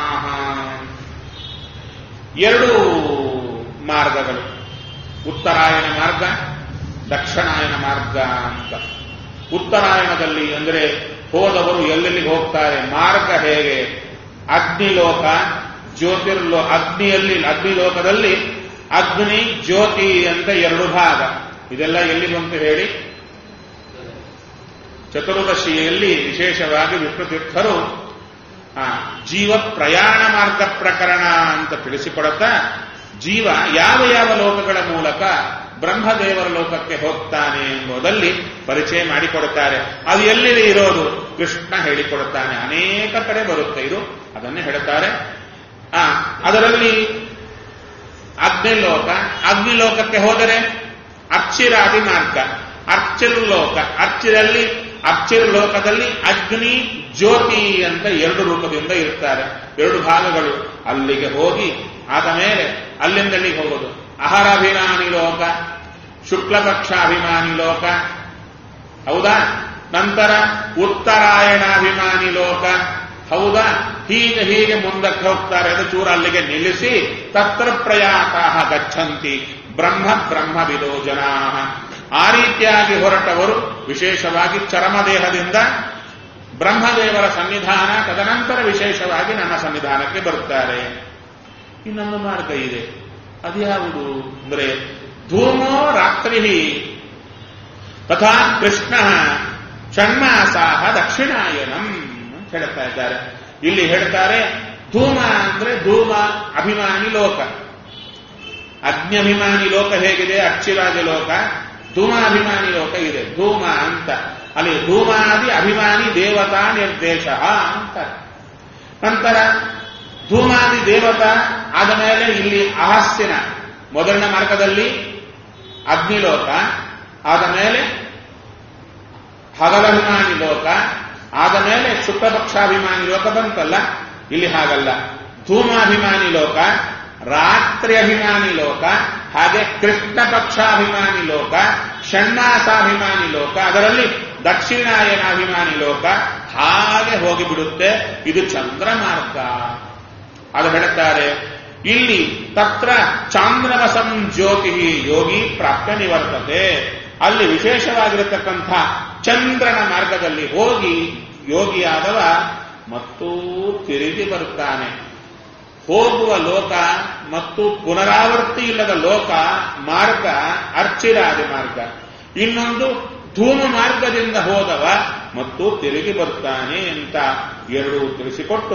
ಎರಡು ಮಾರ್ಗಗಳು ಉತ್ತರಾಯಣ ಮಾರ್ಗ ದಕ್ಷಿಣಾಯನ ಮಾರ್ಗ ಅಂತ ಉತ್ತರಾಯಣದಲ್ಲಿ ಅಂದರೆ ಹೋದವರು ಎಲ್ಲೆಲ್ಲಿಗೆ ಹೋಗ್ತಾರೆ ಮಾರ್ಗ ಹೇಗೆ ಅಗ್ನಿಲೋಕ ಜ್ಯೋತಿರ್ಲೋ ಅಗ್ನಿಯಲ್ಲಿ ಅಗ್ನಿಲೋಕದಲ್ಲಿ ಅಗ್ನಿ ಜ್ಯೋತಿ ಅಂತ ಎರಡು ಭಾಗ ಇದೆಲ್ಲ ಎಲ್ಲಿ ಬಂತು ಹೇಳಿ ಚತುರ್ದಶಿಯಲ್ಲಿ ವಿಶೇಷವಾಗಿ ವಿಷ್ಣುತೀರ್ಥರು ಆ, ಜೀವ ಪ್ರಯಾಣ ಮಾರ್ಗ ಪ್ರಕರಣ ಅಂತ ತಿಳಿಸಿಕೊಡುತ್ತಾ ಜೀವ ಯಾವ ಯಾವ ಲೋಕಗಳ ಮೂಲಕ ಬ್ರಹ್ಮದೇವರ ಲೋಕಕ್ಕೆ ಹೋಗ್ತಾನೆ ಎಂಬುದರಲ್ಲಿ ಪರಿಚಯ ಮಾಡಿಕೊಡುತ್ತಾರೆ ಅದು ಎಲ್ಲಿದೆ ಇರೋದು ಕೃಷ್ಣ ಹೇಳಿಕೊಡುತ್ತಾನೆ ಅನೇಕ ಕಡೆ ಬರುತ್ತೆ ಇದು ಅದನ್ನೇ ಹೇಳುತ್ತಾರೆ ಆ ಅದರಲ್ಲಿ ಅಗ್ನಿಲೋಕ ಅಗ್ನಿಲೋಕಕ್ಕೆ ಹೋದರೆ ಅರ್ಚಿರಾದಿ ಮಾರ್ಗ ಅರ್ಚಿರ್ ಲೋಕ ಅರ್ಚಿರಲ್ಲಿ ಅರ್ಚಿರ್ ಲೋಕದಲ್ಲಿ ಅಗ್ನಿ ಜ್ಯೋತಿ ಅಂತ ಎರಡು ರೂಪದಿಂದ ಇರ್ತಾರೆ ಎರಡು ಭಾಗಗಳು ಅಲ್ಲಿಗೆ ಹೋಗಿ ಆದ ಮೇಲೆ ಅಲ್ಲಿಂದ ಅಲ್ಲಿಗೆ ಹೋಗೋದು ಅಹರಾಭಿಮಾನಿ ಲೋಕ ಶುಕ್ಲಪಕ್ಷಾಭಿಮಾನಿ ಲೋಕ ಹೌದಾ ನಂತರ ಉತ್ತರಾಯಣಾಭಿಮಾನಿ ಲೋಕ ಹೌದಾ ಹೀಗೆ ಹೀಗೆ ಮುಂದಕ್ಕೆ ಹೋಗ್ತಾರೆ ಅದು ಚೂರ ಅಲ್ಲಿಗೆ ನಿಲ್ಲಿಸಿ ತತ್ರ ಪ್ರಯಾತಾ ಗಚ್ಚಂತಿ ಬ್ರಹ್ಮ ಬ್ರಹ್ಮವಿದೋ ಜನಾ ಆ ರೀತಿಯಾಗಿ ಹೊರಟವರು ವಿಶೇಷವಾಗಿ ಚರಮದೇಹದಿಂದ ಬ್ರಹ್ಮದೇವರ ಸನ್ನಿಧಾನ ತದನಂತರ ವಿಶೇಷವಾಗಿ ನನ್ನ ಸನ್ನಿಧಾನಕ್ಕೆ ಬರುತ್ತಾರೆ ಇನ್ನೊಂದು ಮಾರ್ಗ ಇದೆ ಅದ್ಯಾವುದು ಅಂದ್ರೆ ಧೂಮೋ ರಾತ್ರಿ ತಥಾ ಕೃಷ್ಣ ಷಣ್ಮಾಸಾಹ ದಕ್ಷಿಣಾಯನಂ ಅಂತ ಹೇಳ್ತಾ ಇದ್ದಾರೆ ಇಲ್ಲಿ ಹೇಳ್ತಾರೆ ಧೂಮ ಅಂದ್ರೆ ಧೂಮ ಅಭಿಮಾನಿ ಲೋಕ ಅಗ್ನಿಭಿಮಾನಿ ಲೋಕ ಹೇಗಿದೆ ಅಕ್ಷಿರಾಜ ಲೋಕ ಧೂಮಾಭಿಮಾನಿ ಲೋಕ ಇದೆ ಧೂಮ ಅಂತ ಅಲ್ಲಿ ಧೂಮಾದಿ ಅಭಿಮಾನಿ ದೇವತಾ ನಿರ್ದೇಶ ಅಂತಾರೆ ನಂತರ ಧೂಮಾದಿ ದೇವತಾ ಆದ ಮೇಲೆ ಇಲ್ಲಿ ಅಹಾಸ್ಯನ ಮೊದಲನೇ ಮಾರ್ಗದಲ್ಲಿ ಅಗ್ನಿಲೋಕ ಆದ ಮೇಲೆ ಹಗಲಭಿಮಾನಿ ಲೋಕ ಆದ ಮೇಲೆ ಶುಕ್ಲಪಕ್ಷಾಭಿಮಾನಿ ಲೋಕ ಬಂತಲ್ಲ ಇಲ್ಲಿ ಹಾಗಲ್ಲ ಧೂಮಾಭಿಮಾನಿ ಲೋಕ ರಾತ್ರಿ ಅಭಿಮಾನಿ ಲೋಕ ಹಾಗೆ ಕೃಷ್ಣ ಪಕ್ಷಾಭಿಮಾನಿ ಲೋಕ ಷಣ್ಮಾಸಾಭಿಮಾನಿ ಲೋಕ ಅದರಲ್ಲಿ ದಕ್ಷಿಣಾಯನಾಭಿಮಾನಿ ಲೋಕ ಹಾಗೆ ಹೋಗಿಬಿಡುತ್ತೆ ಇದು ಚಂದ್ರ ಮಾರ್ಗ ಅದು ಹೇಳುತ್ತಾರೆ ಇಲ್ಲಿ ತತ್ರ ಚಾಂದ್ರವಸಂ ಜ್ಯೋತಿ ಯೋಗಿ ಪ್ರಾಪ್ತ ನಿವರ್ತತೆ ಅಲ್ಲಿ ವಿಶೇಷವಾಗಿರತಕ್ಕಂಥ ಚಂದ್ರನ ಮಾರ್ಗದಲ್ಲಿ ಹೋಗಿ ಯೋಗಿಯಾದವ ಮತ್ತೂ ತಿರುಗಿ ಬರುತ್ತಾನೆ ಹೋಗುವ ಲೋಕ ಮತ್ತು ಪುನರಾವರ್ತಿ ಇಲ್ಲದ ಲೋಕ ಮಾರ್ಗ ಅರ್ಚಿರಾದಿ ಮಾರ್ಗ ಇನ್ನೊಂದು ಧೂಮ ಮಾರ್ಗದಿಂದ ಹೋದವ ಮತ್ತು ತಿರುಗಿ ಬರ್ತಾನೆ ಅಂತ ಎರಡು ತಿಳಿಸಿಕೊಟ್ಟು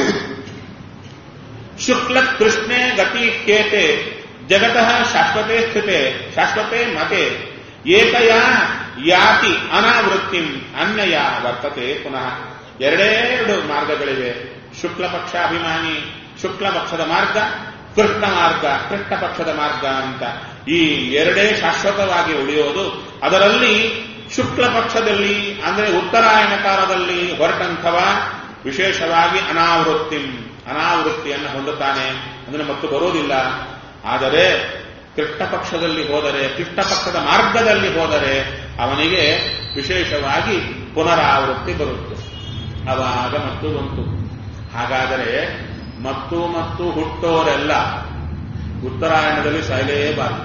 ಶುಕ್ಲ ಕೃಷ್ಣೇ ಗತಿ ಕೇತೆ ಜಗತಃ ಶಾಶ್ವತೆ ಸ್ಥಿತೆ ಶಾಶ್ವತೆ ಮತೆ ಏಕಯಾ ಯಾತಿ ಅನಾವೃತ್ತಿಂ ಅನ್ಯಯ ವರ್ತತೆ ಪುನಃ ಎರಡೇರಡು ಮಾರ್ಗಗಳಿವೆ ಶುಕ್ಲ ಪಕ್ಷಾಭಿಮಾನಿ ಶುಕ್ಲ ಪಕ್ಷದ ಮಾರ್ಗ ಕೃಷ್ಣ ಮಾರ್ಗ ಕೃಷ್ಣ ಪಕ್ಷದ ಮಾರ್ಗ ಅಂತ ಈ ಎರಡೇ ಶಾಶ್ವತವಾಗಿ ಉಳಿಯೋದು ಅದರಲ್ಲಿ ಶುಕ್ಲ ಪಕ್ಷದಲ್ಲಿ ಅಂದ್ರೆ ಉತ್ತರಾಯಣ ಕಾಲದಲ್ಲಿ ಹೊರಟಂಥವ ವಿಶೇಷವಾಗಿ ಅನಾವೃತ್ತಿ ಅನಾವೃತ್ತಿಯನ್ನು ಹೊಂದುತ್ತಾನೆ ಅಂದ್ರೆ ಮತ್ತು ಬರೋದಿಲ್ಲ ಆದರೆ ಕೃಷ್ಣ ಪಕ್ಷದಲ್ಲಿ ಹೋದರೆ ಕೃಷ್ಣ ಪಕ್ಷದ ಮಾರ್ಗದಲ್ಲಿ ಹೋದರೆ ಅವನಿಗೆ ವಿಶೇಷವಾಗಿ ಪುನರಾವೃತ್ತಿ ಬರುತ್ತೆ ಅವಾಗ ಮತ್ತು ಬಂತು ಹಾಗಾದರೆ ಮತ್ತು ಮತ್ತು ಹುಟ್ಟೋರೆಲ್ಲ ಉತ್ತರಾಯಣದಲ್ಲಿ ಸಾಯಲೇಬಾರದು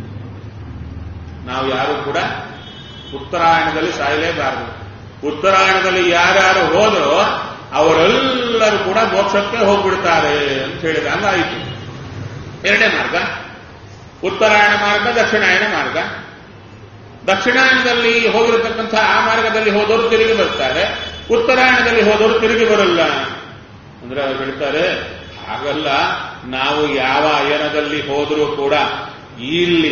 ನಾವು ಯಾರು ಕೂಡ ಉತ್ತರಾಯಣದಲ್ಲಿ ಸಾಯಲೇಬಾರದು ಉತ್ತರಾಯಣದಲ್ಲಿ ಯಾರ್ಯಾರು ಹೋದರೋ ಅವರೆಲ್ಲರೂ ಕೂಡ ಮೋಕ್ಷಕ್ಕೆ ಹೋಗ್ಬಿಡ್ತಾರೆ ಅಂತ ಹೇಳಿದ ಹಂಗಾಯಿತು ಎರಡನೇ ಮಾರ್ಗ ಉತ್ತರಾಯಣ ಮಾರ್ಗ ದಕ್ಷಿಣಾಯನ ಮಾರ್ಗ ದಕ್ಷಿಣಾಯನದಲ್ಲಿ ಹೋಗಿರತಕ್ಕಂಥ ಆ ಮಾರ್ಗದಲ್ಲಿ ಹೋದವರು ತಿರುಗಿ ಬರ್ತಾರೆ ಉತ್ತರಾಯಣದಲ್ಲಿ ಹೋದವರು ತಿರುಗಿ ಬರಲ್ಲ ಅಂದ್ರೆ ಅವ್ರು ಹೇಳ್ತಾರೆ ಹಾಗಲ್ಲ ನಾವು ಯಾವ ಅಯನದಲ್ಲಿ ಹೋದರೂ ಕೂಡ ಇಲ್ಲಿ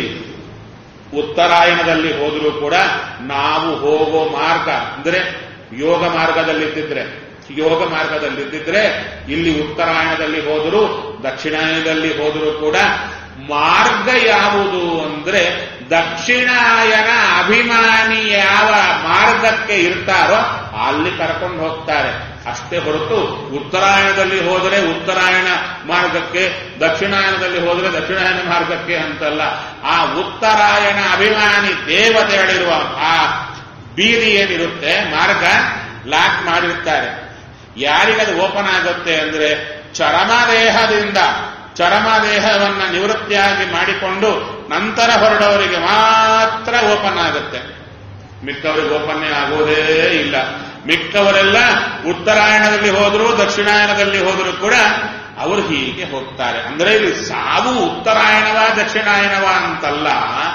ಉತ್ತರಾಯಣದಲ್ಲಿ ಹೋದರೂ ಕೂಡ ನಾವು ಹೋಗೋ ಮಾರ್ಗ ಅಂದ್ರೆ ಯೋಗ ಮಾರ್ಗದಲ್ಲಿದ್ದಿದ್ರೆ ಯೋಗ ಮಾರ್ಗದಲ್ಲಿದ್ದಿದ್ರೆ ಇಲ್ಲಿ ಉತ್ತರಾಯಣದಲ್ಲಿ ಹೋದರೂ ದಕ್ಷಿಣಾಯನದಲ್ಲಿ ಹೋದರೂ ಕೂಡ ಮಾರ್ಗ ಯಾವುದು ಅಂದ್ರೆ ದಕ್ಷಿಣಾಯನ ಅಭಿಮಾನಿ ಯಾವ ಮಾರ್ಗಕ್ಕೆ ಇರ್ತಾರೋ ಅಲ್ಲಿ ಕರ್ಕೊಂಡು ಹೋಗ್ತಾರೆ ಅಷ್ಟೇ ಹೊರತು ಉತ್ತರಾಯಣದಲ್ಲಿ ಹೋದರೆ ಉತ್ತರಾಯಣ ಮಾರ್ಗಕ್ಕೆ ದಕ್ಷಿಣಾಯನದಲ್ಲಿ ಹೋದರೆ ದಕ್ಷಿಣಾಯನ ಮಾರ್ಗಕ್ಕೆ ಅಂತಲ್ಲ ಆ ಉತ್ತರಾಯಣ ಅಭಿಮಾನಿ ದೇವತೆಗಳಿರುವ ಆ ಬೀದಿ ಏನಿರುತ್ತೆ ಮಾರ್ಗ ಲಾಕ್ ಮಾಡಿರ್ತಾರೆ ಯಾರಿಗದು ಓಪನ್ ಆಗುತ್ತೆ ಅಂದ್ರೆ ಚರಮದೇಹದಿಂದ ಚರಮದೇಹವನ್ನ ನಿವೃತ್ತಿಯಾಗಿ ಮಾಡಿಕೊಂಡು ನಂತರ ಹೊರಡವರಿಗೆ ಮಾತ್ರ ಓಪನ್ ಆಗುತ್ತೆ ಮಿಕ್ಕವರಿಗೆ ಓಪನ್ನೇ ಆಗೋದೇ ಇಲ್ಲ ಮಿಕ್ಕವರೆಲ್ಲ ಉತ್ತರಾಯಣದಲ್ಲಿ ಹೋದ್ರು ದಕ್ಷಿಣಾಯನದಲ್ಲಿ ಹೋದರೂ ಕೂಡ ಅವರು ಹೀಗೆ ಹೋಗ್ತಾರೆ ಅಂದ್ರೆ ಇಲ್ಲಿ ಸಾವು ಉತ್ತರಾಯಣವ ದಕ್ಷಿಣಾಯನವ ಅಂತಲ್ಲ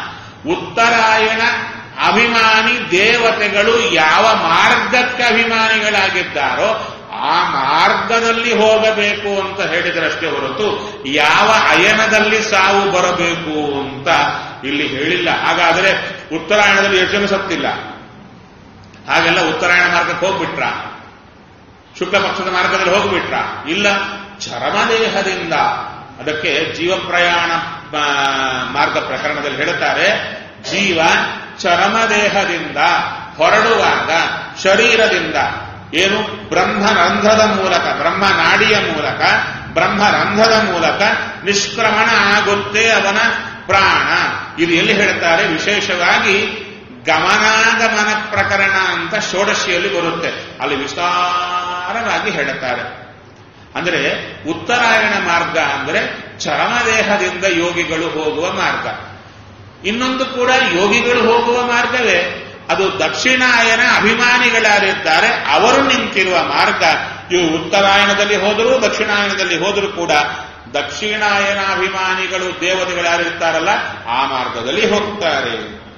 ಉತ್ತರಾಯಣ ಅಭಿಮಾನಿ ದೇವತೆಗಳು ಯಾವ ಮಾರ್ಗಕ್ಕೆ ಅಭಿಮಾನಿಗಳಾಗಿದ್ದಾರೋ ಆ ಮಾರ್ಗದಲ್ಲಿ ಹೋಗಬೇಕು ಅಂತ ಹೇಳಿದ್ರಷ್ಟೇ ಹೊರತು ಯಾವ ಅಯನದಲ್ಲಿ ಸಾವು ಬರಬೇಕು ಅಂತ ಇಲ್ಲಿ ಹೇಳಿಲ್ಲ ಹಾಗಾದರೆ ಉತ್ತರಾಯಣದಲ್ಲಿ ಎಷ್ಟು ಜನ ಸತ್ತಿಲ್ಲ ಹಾಗೆಲ್ಲ ಉತ್ತರಾಯಣ ಮಾರ್ಗಕ್ಕೆ ಹೋಗ್ಬಿಟ್ರ ಶುಕ್ಲ ಪಕ್ಷದ ಮಾರ್ಗದಲ್ಲಿ ಹೋಗ್ಬಿಟ್ರ ಇಲ್ಲ ಚರಮದೇಹದಿಂದ ಅದಕ್ಕೆ ಜೀವ ಪ್ರಯಾಣ ಆ, ಮಾರ್ಗ ಪ್ರಕರಣದಲ್ಲಿ ಹೇಳುತ್ತಾರೆ ಜೀವ ಚರಮದೇಹದಿಂದ ಹೊರಡುವಾಗ ಶರೀರದಿಂದ ಏನು ಬ್ರಹ್ಮರಂಧ್ರದ ಮೂಲಕ ಬ್ರಹ್ಮ ನಾಡಿಯ ಮೂಲಕ ಬ್ರಹ್ಮರಂಧ್ರದ ಮೂಲಕ ನಿಷ್ಕ್ರಮಣ ಆಗುತ್ತೆ ಅವನ ಪ್ರಾಣ ಇದು ಎಲ್ಲಿ ಹೇಳ್ತಾರೆ ವಿಶೇಷವಾಗಿ ಗಮನಾಗಮನ ಪ್ರಕರಣ ಅಂತ ಷೋಡಶಿಯಲ್ಲಿ ಬರುತ್ತೆ ಅಲ್ಲಿ ವಿಸ್ತಾರವಾಗಿ ಹೇಳುತ್ತಾರೆ ಅಂದರೆ ಉತ್ತರಾಯಣ ಮಾರ್ಗ ಅಂದರೆ ಚರಮದೇಹದಿಂದ ಯೋಗಿಗಳು ಹೋಗುವ ಮಾರ್ಗ ಇನ್ನೊಂದು ಕೂಡ ಯೋಗಿಗಳು ಹೋಗುವ ಮಾರ್ಗವೇ ಅದು ದಕ್ಷಿಣಾಯನ ಅಭಿಮಾನಿಗಳಾಗಿದ್ದಾರೆ ಅವರು ನಿಂತಿರುವ ಮಾರ್ಗ ಇವು ಉತ್ತರಾಯಣದಲ್ಲಿ ಹೋದರೂ ದಕ್ಷಿಣಾಯನದಲ್ಲಿ ಹೋದರೂ ಕೂಡ ದಕ್ಷಿಣಾಯನ ಅಭಿಮಾನಿಗಳು ದೇವತೆಗಳಾಗಿರ್ತಾರಲ್ಲ ಆ ಮಾರ್ಗದಲ್ಲಿ ಹೋಗ್ತಾರೆ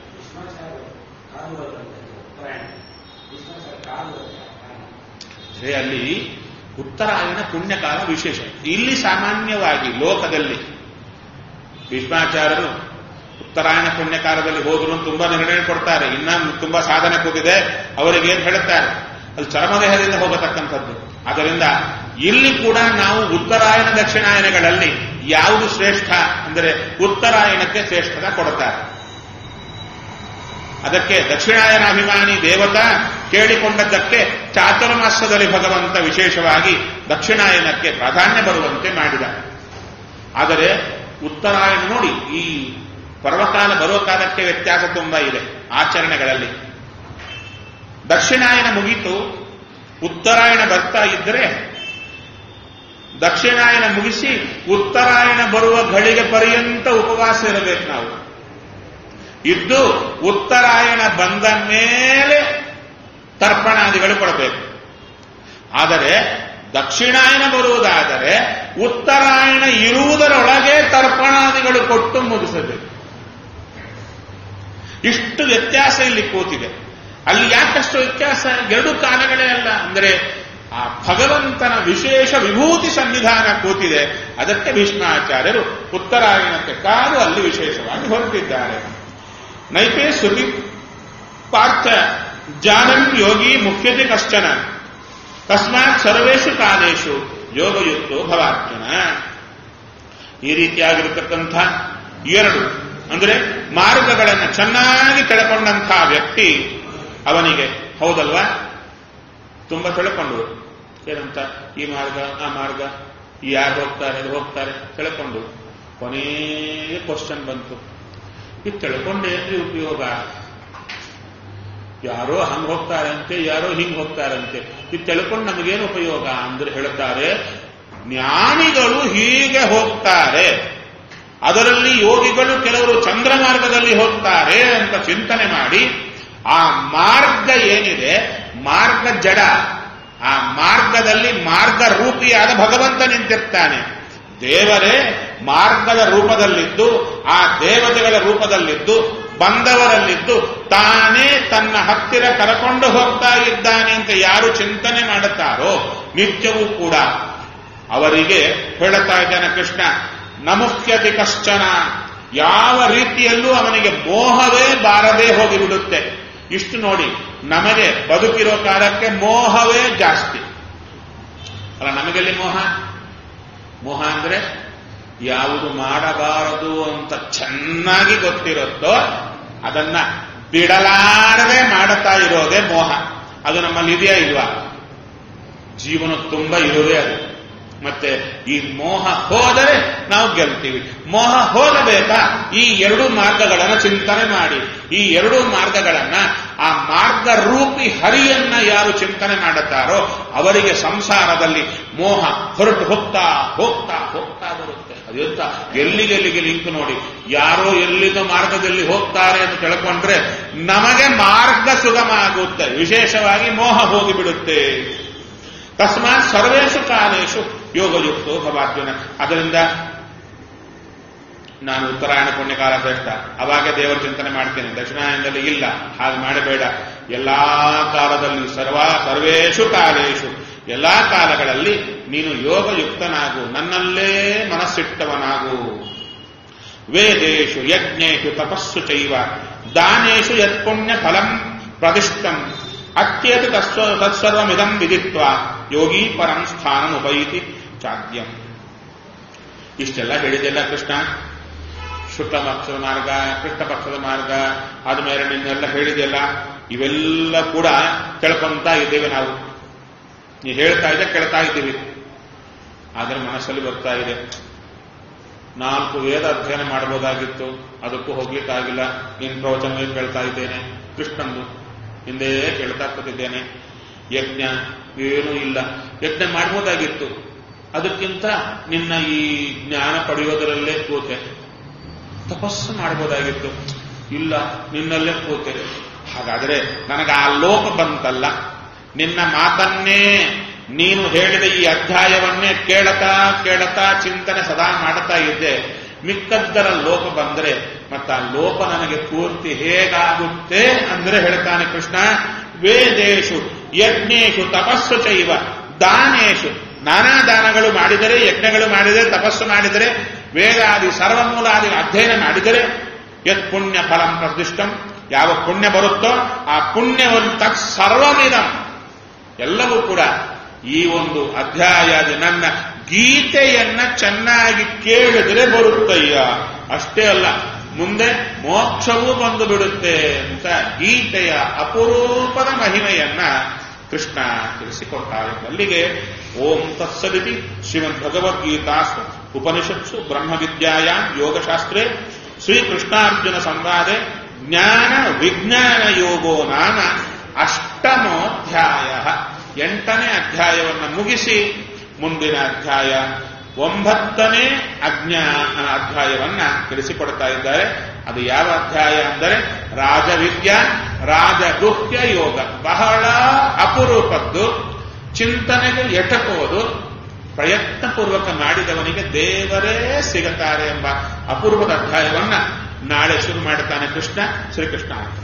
ಅಂದ್ರೆ ಅಲ್ಲಿ ಉತ್ತರಾಯಣ ಪುಣ್ಯಕಾಲ ವಿಶೇಷ ಇಲ್ಲಿ ಸಾಮಾನ್ಯವಾಗಿ ಲೋಕದಲ್ಲಿ ಭೀಷ್ಮಾಚಾರ್ಯರು ಉತ್ತರಾಯಣ ಪುಣ್ಯಕಾಲದಲ್ಲಿ ಹೋದ್ರು ಅಂತ ತುಂಬಾ ನಿರ್ಣಯ ಕೊಡ್ತಾರೆ ಇನ್ನ ತುಂಬಾ ಸಾಧನೆ ಕೂತಿದೆ ಅವರಿಗೆ ಏನ್ ಹೇಳುತ್ತಾರೆ ಅದು ಚರ್ಮದೇಹದಿಂದ ಹೋಗತಕ್ಕಂಥದ್ದು ಆದ್ದರಿಂದ ಇಲ್ಲಿ ಕೂಡ ನಾವು ಉತ್ತರಾಯಣ ದಕ್ಷಿಣಾಯನಗಳಲ್ಲಿ ಯಾವುದು ಶ್ರೇಷ್ಠ ಅಂದರೆ ಉತ್ತರಾಯಣಕ್ಕೆ ಶ್ರೇಷ್ಠത ಕೊಡುತ್ತಾರೆ ಅದಕ್ಕೆ ದಕ್ಷಿಣಾಯನ ಅಭಿಮಾನಿ ದೇವತಾ ಕೇಳಿಕೊಂಡದ್ದಕ್ಕೆ ಚಾತುರ್ಮಾಸದಲ್ಲಿ ಭಗವಂತ ವಿಶೇಷವಾಗಿ ದಕ್ಷಿಣಾಯನಕ್ಕೆ ಪ್ರಾಧಾನ್ಯ ಬರುವಂತೆ ಮಾಡಿದ ಆದರೆ ಉತ್ತರಾಯಣ ನೋಡಿ ಈ ಪರ್ವಕಾಲ ಬರುವ ಕಾಲಕ್ಕೆ ವ್ಯತ್ಯಾಸ ತುಂಬಾ ಇದೆ ಆಚರಣೆಗಳಲ್ಲಿ ದಕ್ಷಿಣಾಯನ ಮುಗಿತು ಉತ್ತರಾಯಣ ಬರ್ತಾ ಇದ್ರೆ ದಕ್ಷಿಣಾಯನ ಮುಗಿಸಿ ಉತ್ತರಾಯಣ ಬರುವ ಘಳಿಗೆ ಪರ್ಯಂತ ಉಪವಾಸ ಇರಬೇಕು ನಾವು ಇದ್ದು ಉತ್ತರಾಯಣ ಬಂದ ಮೇಲೆ ತರ್ಪಣಾದಿಗಳು ಕೊಡಬೇಕು ಆದರೆ ದಕ್ಷಿಣಾಯನ ಬರುವುದಾದರೆ ಉತ್ತರಾಯಣ ಇರುವುದರೊಳಗೆ ತರ್ಪಣಾದಿಗಳು ಕೊಟ್ಟು ಮುಗಿಸಬೇಕು ಇಷ್ಟು ವ್ಯತ್ಯಾಸ ಇಲ್ಲಿ ಕೂತಿದೆ ಅಲ್ಲಿ ಯಾಕಷ್ಟು ವ್ಯತ್ಯಾಸ ಎರಡು ಕಾಲಗಳೇ ಅಲ್ಲ ಅಂದರೆ ಆ ಭಗವಂತನ ವಿಶೇಷ ವಿಭೂತಿ ಸನ್ನಿಧಾನ ಕೂತಿದೆ ಅದಕ್ಕೆ ಭೀಷ್ಮಾಚಾರ್ಯರು ಉತ್ತರಾಯಣಕ್ಕೆ ಕಾದು ಅಲ್ಲಿ ವಿಶೇಷವಾಗಿ ಹೊರಟಿದ್ದಾರೆ ನೈಪೇ ಶ್ರುತಿ ಪಾರ್ಥ ಜಾನನ್ ಯೋಗಿ ಮುಖ್ಯತೆ ಕಶ್ಚನ ತಸ್ಮಾತ್ ಸರ್ವೇಷು ಕಾಲೇಶು ಯೋಗಯುಕ್ತೋ ಭವಾರ್ಜುನ ಈ ರೀತಿಯಾಗಿರತಕ್ಕಂಥ ಎರಡು ಅಂದರೆ ಮಾರ್ಗಗಳನ್ನು ಚೆನ್ನಾಗಿ ತಿಳ್ಕೊಂಡಂತಹ ವ್ಯಕ್ತಿ ಅವನಿಗೆ ಹೌದಲ್ವಾ ತುಂಬಾ ತಿಳ್ಕೊಂಡು ಏನಂತ ಈ ಮಾರ್ಗ ಆ ಮಾರ್ಗ ಯಾರು ಹೋಗ್ತಾರೆ ಅದು ಹೋಗ್ತಾರೆ ತಿಳ್ಕೊಂಡು ಕೊನೆಗೆ ಕ್ವಶನ್ ಬಂತು ಇದು ತಿಳ್ಕೊಂಡೇನ್ರಿ ಉಪಯೋಗ ಯಾರೋ ಹಂಗ್ ಹೋಗ್ತಾರಂತೆ ಯಾರೋ ಹಿಂಗ್ ಹೋಗ್ತಾರಂತೆ ಇದು ತಿಳ್ಕೊಂಡು ನಮಗೇನು ಉಪಯೋಗ ಅಂದ್ರೆ ಹೇಳುತ್ತಾರೆ ಜ್ಞಾನಿಗಳು ಹೀಗೆ ಹೋಗ್ತಾರೆ ಅದರಲ್ಲಿ ಯೋಗಿಗಳು ಕೆಲವರು ಚಂದ್ರ ಮಾರ್ಗದಲ್ಲಿ ಹೋಗ್ತಾರೆ ಅಂತ ಚಿಂತನೆ ಮಾಡಿ ಆ ಮಾರ್ಗ ಏನಿದೆ ಮಾರ್ಗ ಜಡ ಆ ಮಾರ್ಗದಲ್ಲಿ ಮಾರ್ಗ ರೂಪಿಯಾದ ಭಗವಂತ ನಿಂತಿರ್ತಾನೆ ದೇವರೇ ಮಾರ್ಗದ ರೂಪದಲ್ಲಿದ್ದು ಆ ದೇವತೆಗಳ ರೂಪದಲ್ಲಿದ್ದು ಬಂದವರಲ್ಲಿದ್ದು ತಾನೇ ತನ್ನ ಹತ್ತಿರ ಕರಕೊಂಡು ಹೋಗ್ತಾ ಇದ್ದಾನೆ ಅಂತ ಯಾರು ಚಿಂತನೆ ಮಾಡುತ್ತಾರೋ ನಿತ್ಯವೂ ಕೂಡ ಅವರಿಗೆ ಹೇಳುತ್ತಾ ಇದ್ದಾನೆ ಕೃಷ್ಣ ನಮುಖ್ಯತೆ ಕಶ್ಚನ ಯಾವ ರೀತಿಯಲ್ಲೂ ಅವನಿಗೆ ಮೋಹವೇ ಬಾರದೆ ಹೋಗಿಬಿಡುತ್ತೆ ಇಷ್ಟು ನೋಡಿ ನಮಗೆ ಬದುಕಿರೋ ಕಾಲಕ್ಕೆ ಮೋಹವೇ ಜಾಸ್ತಿ ಅಲ್ಲ ನಮಗೆಲ್ಲಿ ಮೋಹ ಮೋಹ ಅಂದ್ರೆ ಯಾವುದು ಮಾಡಬಾರದು ಅಂತ ಚೆನ್ನಾಗಿ ಗೊತ್ತಿರುತ್ತೋ ಅದನ್ನ ಬಿಡಲಾರದೆ ಮಾಡುತ್ತಾ ಇರೋದೇ ಮೋಹ ಅದು ನಮ್ಮಲ್ಲಿ ಇದೆಯಾ ಇಲ್ವಾ ಜೀವನ ತುಂಬ ಇರೋದೇ ಅದು ಮತ್ತೆ ಈ ಮೋಹ ಹೋದರೆ ನಾವು ಗೆಲ್ತೀವಿ ಮೋಹ ಹೋಗಬೇಕಾ ಈ ಎರಡು ಮಾರ್ಗಗಳನ್ನು ಚಿಂತನೆ ಮಾಡಿ ಈ ಎರಡು ಮಾರ್ಗಗಳನ್ನ ಆ ಮಾರ್ಗ ರೂಪಿ ಹರಿಯನ್ನ ಯಾರು ಚಿಂತನೆ ಮಾಡುತ್ತಾರೋ ಅವರಿಗೆ ಸಂಸಾರದಲ್ಲಿ ಮೋಹ ಹೊರಟು ಹೋಗ್ತಾ ಹೋಗ್ತಾ ಹೋಗ್ತಾ ಬರುತ್ತೆ ಅದೆಂತ ಎಲ್ಲಿಗೆಲ್ಲಿಗೆ ಲಿಂಕ್ ನೋಡಿ ಯಾರೋ ಎಲ್ಲಿಂದ ಮಾರ್ಗದಲ್ಲಿ ಹೋಗ್ತಾರೆ ಅಂತ ತಿಳ್ಕೊಂಡ್ರೆ ನಮಗೆ ಮಾರ್ಗ ಸುಗಮ ಆಗುತ್ತೆ ವಿಶೇಷವಾಗಿ ಮೋಹ ಹೋಗಿಬಿಡುತ್ತೆ ತಸ್ಮಾತ್ ಸರ್ವೇಶು ಕಾಲೇಶು ಯೋಗಯುಕ್ತೋ ಭವಾರ್ಜುನ ಅದರಿಂದ ನಾನು ಉತ್ತರಾಯಣ ಪುಣ್ಯಕಾಲ ಶ್ರೇಷ್ಠ ಅವಾಗ ದೇವರ ಚಿಂತನೆ ಮಾಡ್ತೇನೆ ದಕ್ಷಿಣಾಯನದಲ್ಲಿ ಇಲ್ಲ ಹಾಗೆ ಮಾಡಬೇಡ ಎಲ್ಲಾ ಕಾಲದಲ್ಲಿ ಸರ್ವ ಸರ್ವೇಶು ಕಾಲೇಶು ಎಲ್ಲಾ ಕಾಲಗಳಲ್ಲಿ ನೀನು ಯೋಗಯುಕ್ತನಾಗು ನನ್ನಲ್ಲೇ ಮನಸ್ಸಿಟ್ಟವನಾಗು ವೇದೇಶು ಯಜ್ಞೇಶು ತಪಸ್ಸು ಚೈವ ದಾನೇಶು ಯತ್ಪುಣ್ಯ ಫಲಂ ಪ್ರದಿಷ್ಟಂ ಅತ್ಯೇತ ತತ್ಸ್ವ ತತ್ಸರ್ವಮಿದಂ ವಿದಿತ್ವ ಯೋಗಿ ಪರಂ ಸ್ಥಾನಮುಪೈತಿ ಚಾದ್ಯಂ ಇಷ್ಟೆಲ್ಲ ಹೇಳಿದೆಲ್ಲ ಕೃಷ್ಣ ಶುಕ್ಲ ಪಕ್ಷದ ಮಾರ್ಗ ಕೃಷ್ಣ ಪಕ್ಷದ ಮಾರ್ಗ ಆದ್ಮೇಲೆ ನಿನ್ನೆಲ್ಲ ಹೇಳಿದೆಲ್ಲ ಇವೆಲ್ಲ ಕೂಡ ತಿಳ್ಕೊಂತ ಇದ್ದೇವೆ ನಾವು ನೀ ಹೇಳ್ತಾ ಇದ್ದೆ ಕೇಳ್ತಾ ಇದ್ದೀವಿ ಆದ್ರೆ ಮನಸ್ಸಲ್ಲಿ ಬರ್ತಾ ಇದೆ ನಾಲ್ಕು ವೇದ ಅಧ್ಯಯನ ಮಾಡಬಹುದಾಗಿತ್ತು ಅದಕ್ಕೂ ಹೋಗ್ಲಿಕ್ಕಾಗಿಲ್ಲ ನಿನ್ ಪ್ರವಚನವೇ ಕೇಳ್ತಾ ಇದ್ದೇನೆ ಕೃಷ್ಣಂದು ಹಿಂದೆ ಕೇಳ್ತಾ ಕೂತಿದ್ದೇನೆ ಯಜ್ಞ ಏನೂ ಇಲ್ಲ ಯಜ್ಞ ಮಾಡಬಹುದಾಗಿತ್ತು ಅದಕ್ಕಿಂತ ನಿನ್ನ ಈ ಜ್ಞಾನ ಪಡೆಯೋದರಲ್ಲೇ ಕೂತೆ ತಪಸ್ಸು ಮಾಡಬಹುದಾಗಿತ್ತು ಇಲ್ಲ ನಿನ್ನಲ್ಲೇ ಕೂತೆ ಹಾಗಾದ್ರೆ ನನಗೆ ಆ ಲೋಕ ಬಂತಲ್ಲ ನಿನ್ನ ಮಾತನ್ನೇ ನೀನು ಹೇಳಿದ ಈ ಅಧ್ಯಾಯವನ್ನೇ ಕೇಳತಾ ಕೇಳತಾ ಚಿಂತನೆ ಸದಾ ಮಾಡುತ್ತಾ ಇದ್ದೆ ಮಿಕ್ಕದ್ದರ ಲೋಪ ಬಂದ್ರೆ ಮತ್ತ ಆ ಲೋಪ ನನಗೆ ಪೂರ್ತಿ ಹೇಗಾಗುತ್ತೆ ಅಂದ್ರೆ ಹೇಳ್ತಾನೆ ಕೃಷ್ಣ ವೇದೇಶು ಯಜ್ಞೇಶು ತಪಸ್ಸು ಚೈವ ದಾನೇಶು ನಾನಾ ದಾನಗಳು ಮಾಡಿದರೆ ಯಜ್ಞಗಳು ಮಾಡಿದರೆ ತಪಸ್ಸು ಮಾಡಿದರೆ ವೇದಾದಿ ಸರ್ವಮೂಲಾದಿ ಅಧ್ಯಯನ ಮಾಡಿದರೆ ಯತ್ ಪುಣ್ಯ ಫಲಂ ಪ್ರದಿಷ್ಟಂ ಯಾವ ಪುಣ್ಯ ಬರುತ್ತೋ ಆ ಪುಣ್ಯವನ್ನು ತಕ್ ಸರ್ವಮಿದಂ ಎಲ್ಲವೂ ಕೂಡ ಈ ಒಂದು ಅಧ್ಯಾಯದ ನನ್ನ ಗೀತೆಯನ್ನ ಚೆನ್ನಾಗಿ ಕೇಳಿದ್ರೆ ಬರುತ್ತಯ್ಯ ಅಷ್ಟೇ ಅಲ್ಲ ಮುಂದೆ ಮೋಕ್ಷವೂ ಬಂದು ಬಿಡುತ್ತೆ ಅಂತ ಗೀತೆಯ ಅಪರೂಪದ ಮಹಿಮೆಯನ್ನ ಕೃಷ್ಣ ತಿಳಿಸಿಕೊಟ್ಟಾರೆ ಅಲ್ಲಿಗೆ ಓಂ ತತ್ಸದಿತಿ ಶ್ರೀಮದ್ ಭಗವದ್ಗೀತಾಸು ಉಪನಿಷತ್ಸು ಬ್ರಹ್ಮವಿದ್ಯಾಯಾಂ ಯೋಗಶಾಸ್ತ್ರೇ ಶ್ರೀಕೃಷ್ಣಾರ್ಜುನ ಸಂವಾದೆ ಜ್ಞಾನ ವಿಜ್ಞಾನ ಯೋಗೋ ನಾಮ ಅಷ್ಟಮೋಧ್ಯಾಯ ಎಂಟನೇ ಅಧ್ಯಾಯವನ್ನು ಮುಗಿಸಿ ಮುಂದಿನ ಅಧ್ಯಾಯ ಒಂಬತ್ತನೇ ಅಜ್ಞಾ ಅಧ್ಯಾಯವನ್ನ ತಿಳಿಸಿಕೊಡ್ತಾ ಇದ್ದಾರೆ ಅದು ಯಾವ ಅಧ್ಯಾಯ ಅಂದರೆ ರಾಜವಿದ್ಯಾ ರಾಜಗುಹ್ಯ ಯೋಗ ಬಹಳ ಅಪರೂಪದ್ದು ಚಿಂತನೆಗೆ ಎಟಕುವುದು ಪ್ರಯತ್ನಪೂರ್ವಕ ಮಾಡಿದವನಿಗೆ ದೇವರೇ ಸಿಗುತ್ತಾರೆ ಎಂಬ ಅಪೂರ್ವದ ಅಧ್ಯಾಯವನ್ನ ನಾಳೆ ಶುರು ಮಾಡುತ್ತಾನೆ ಕೃಷ್ಣ ಶ್ರೀಕೃಷ್ಣ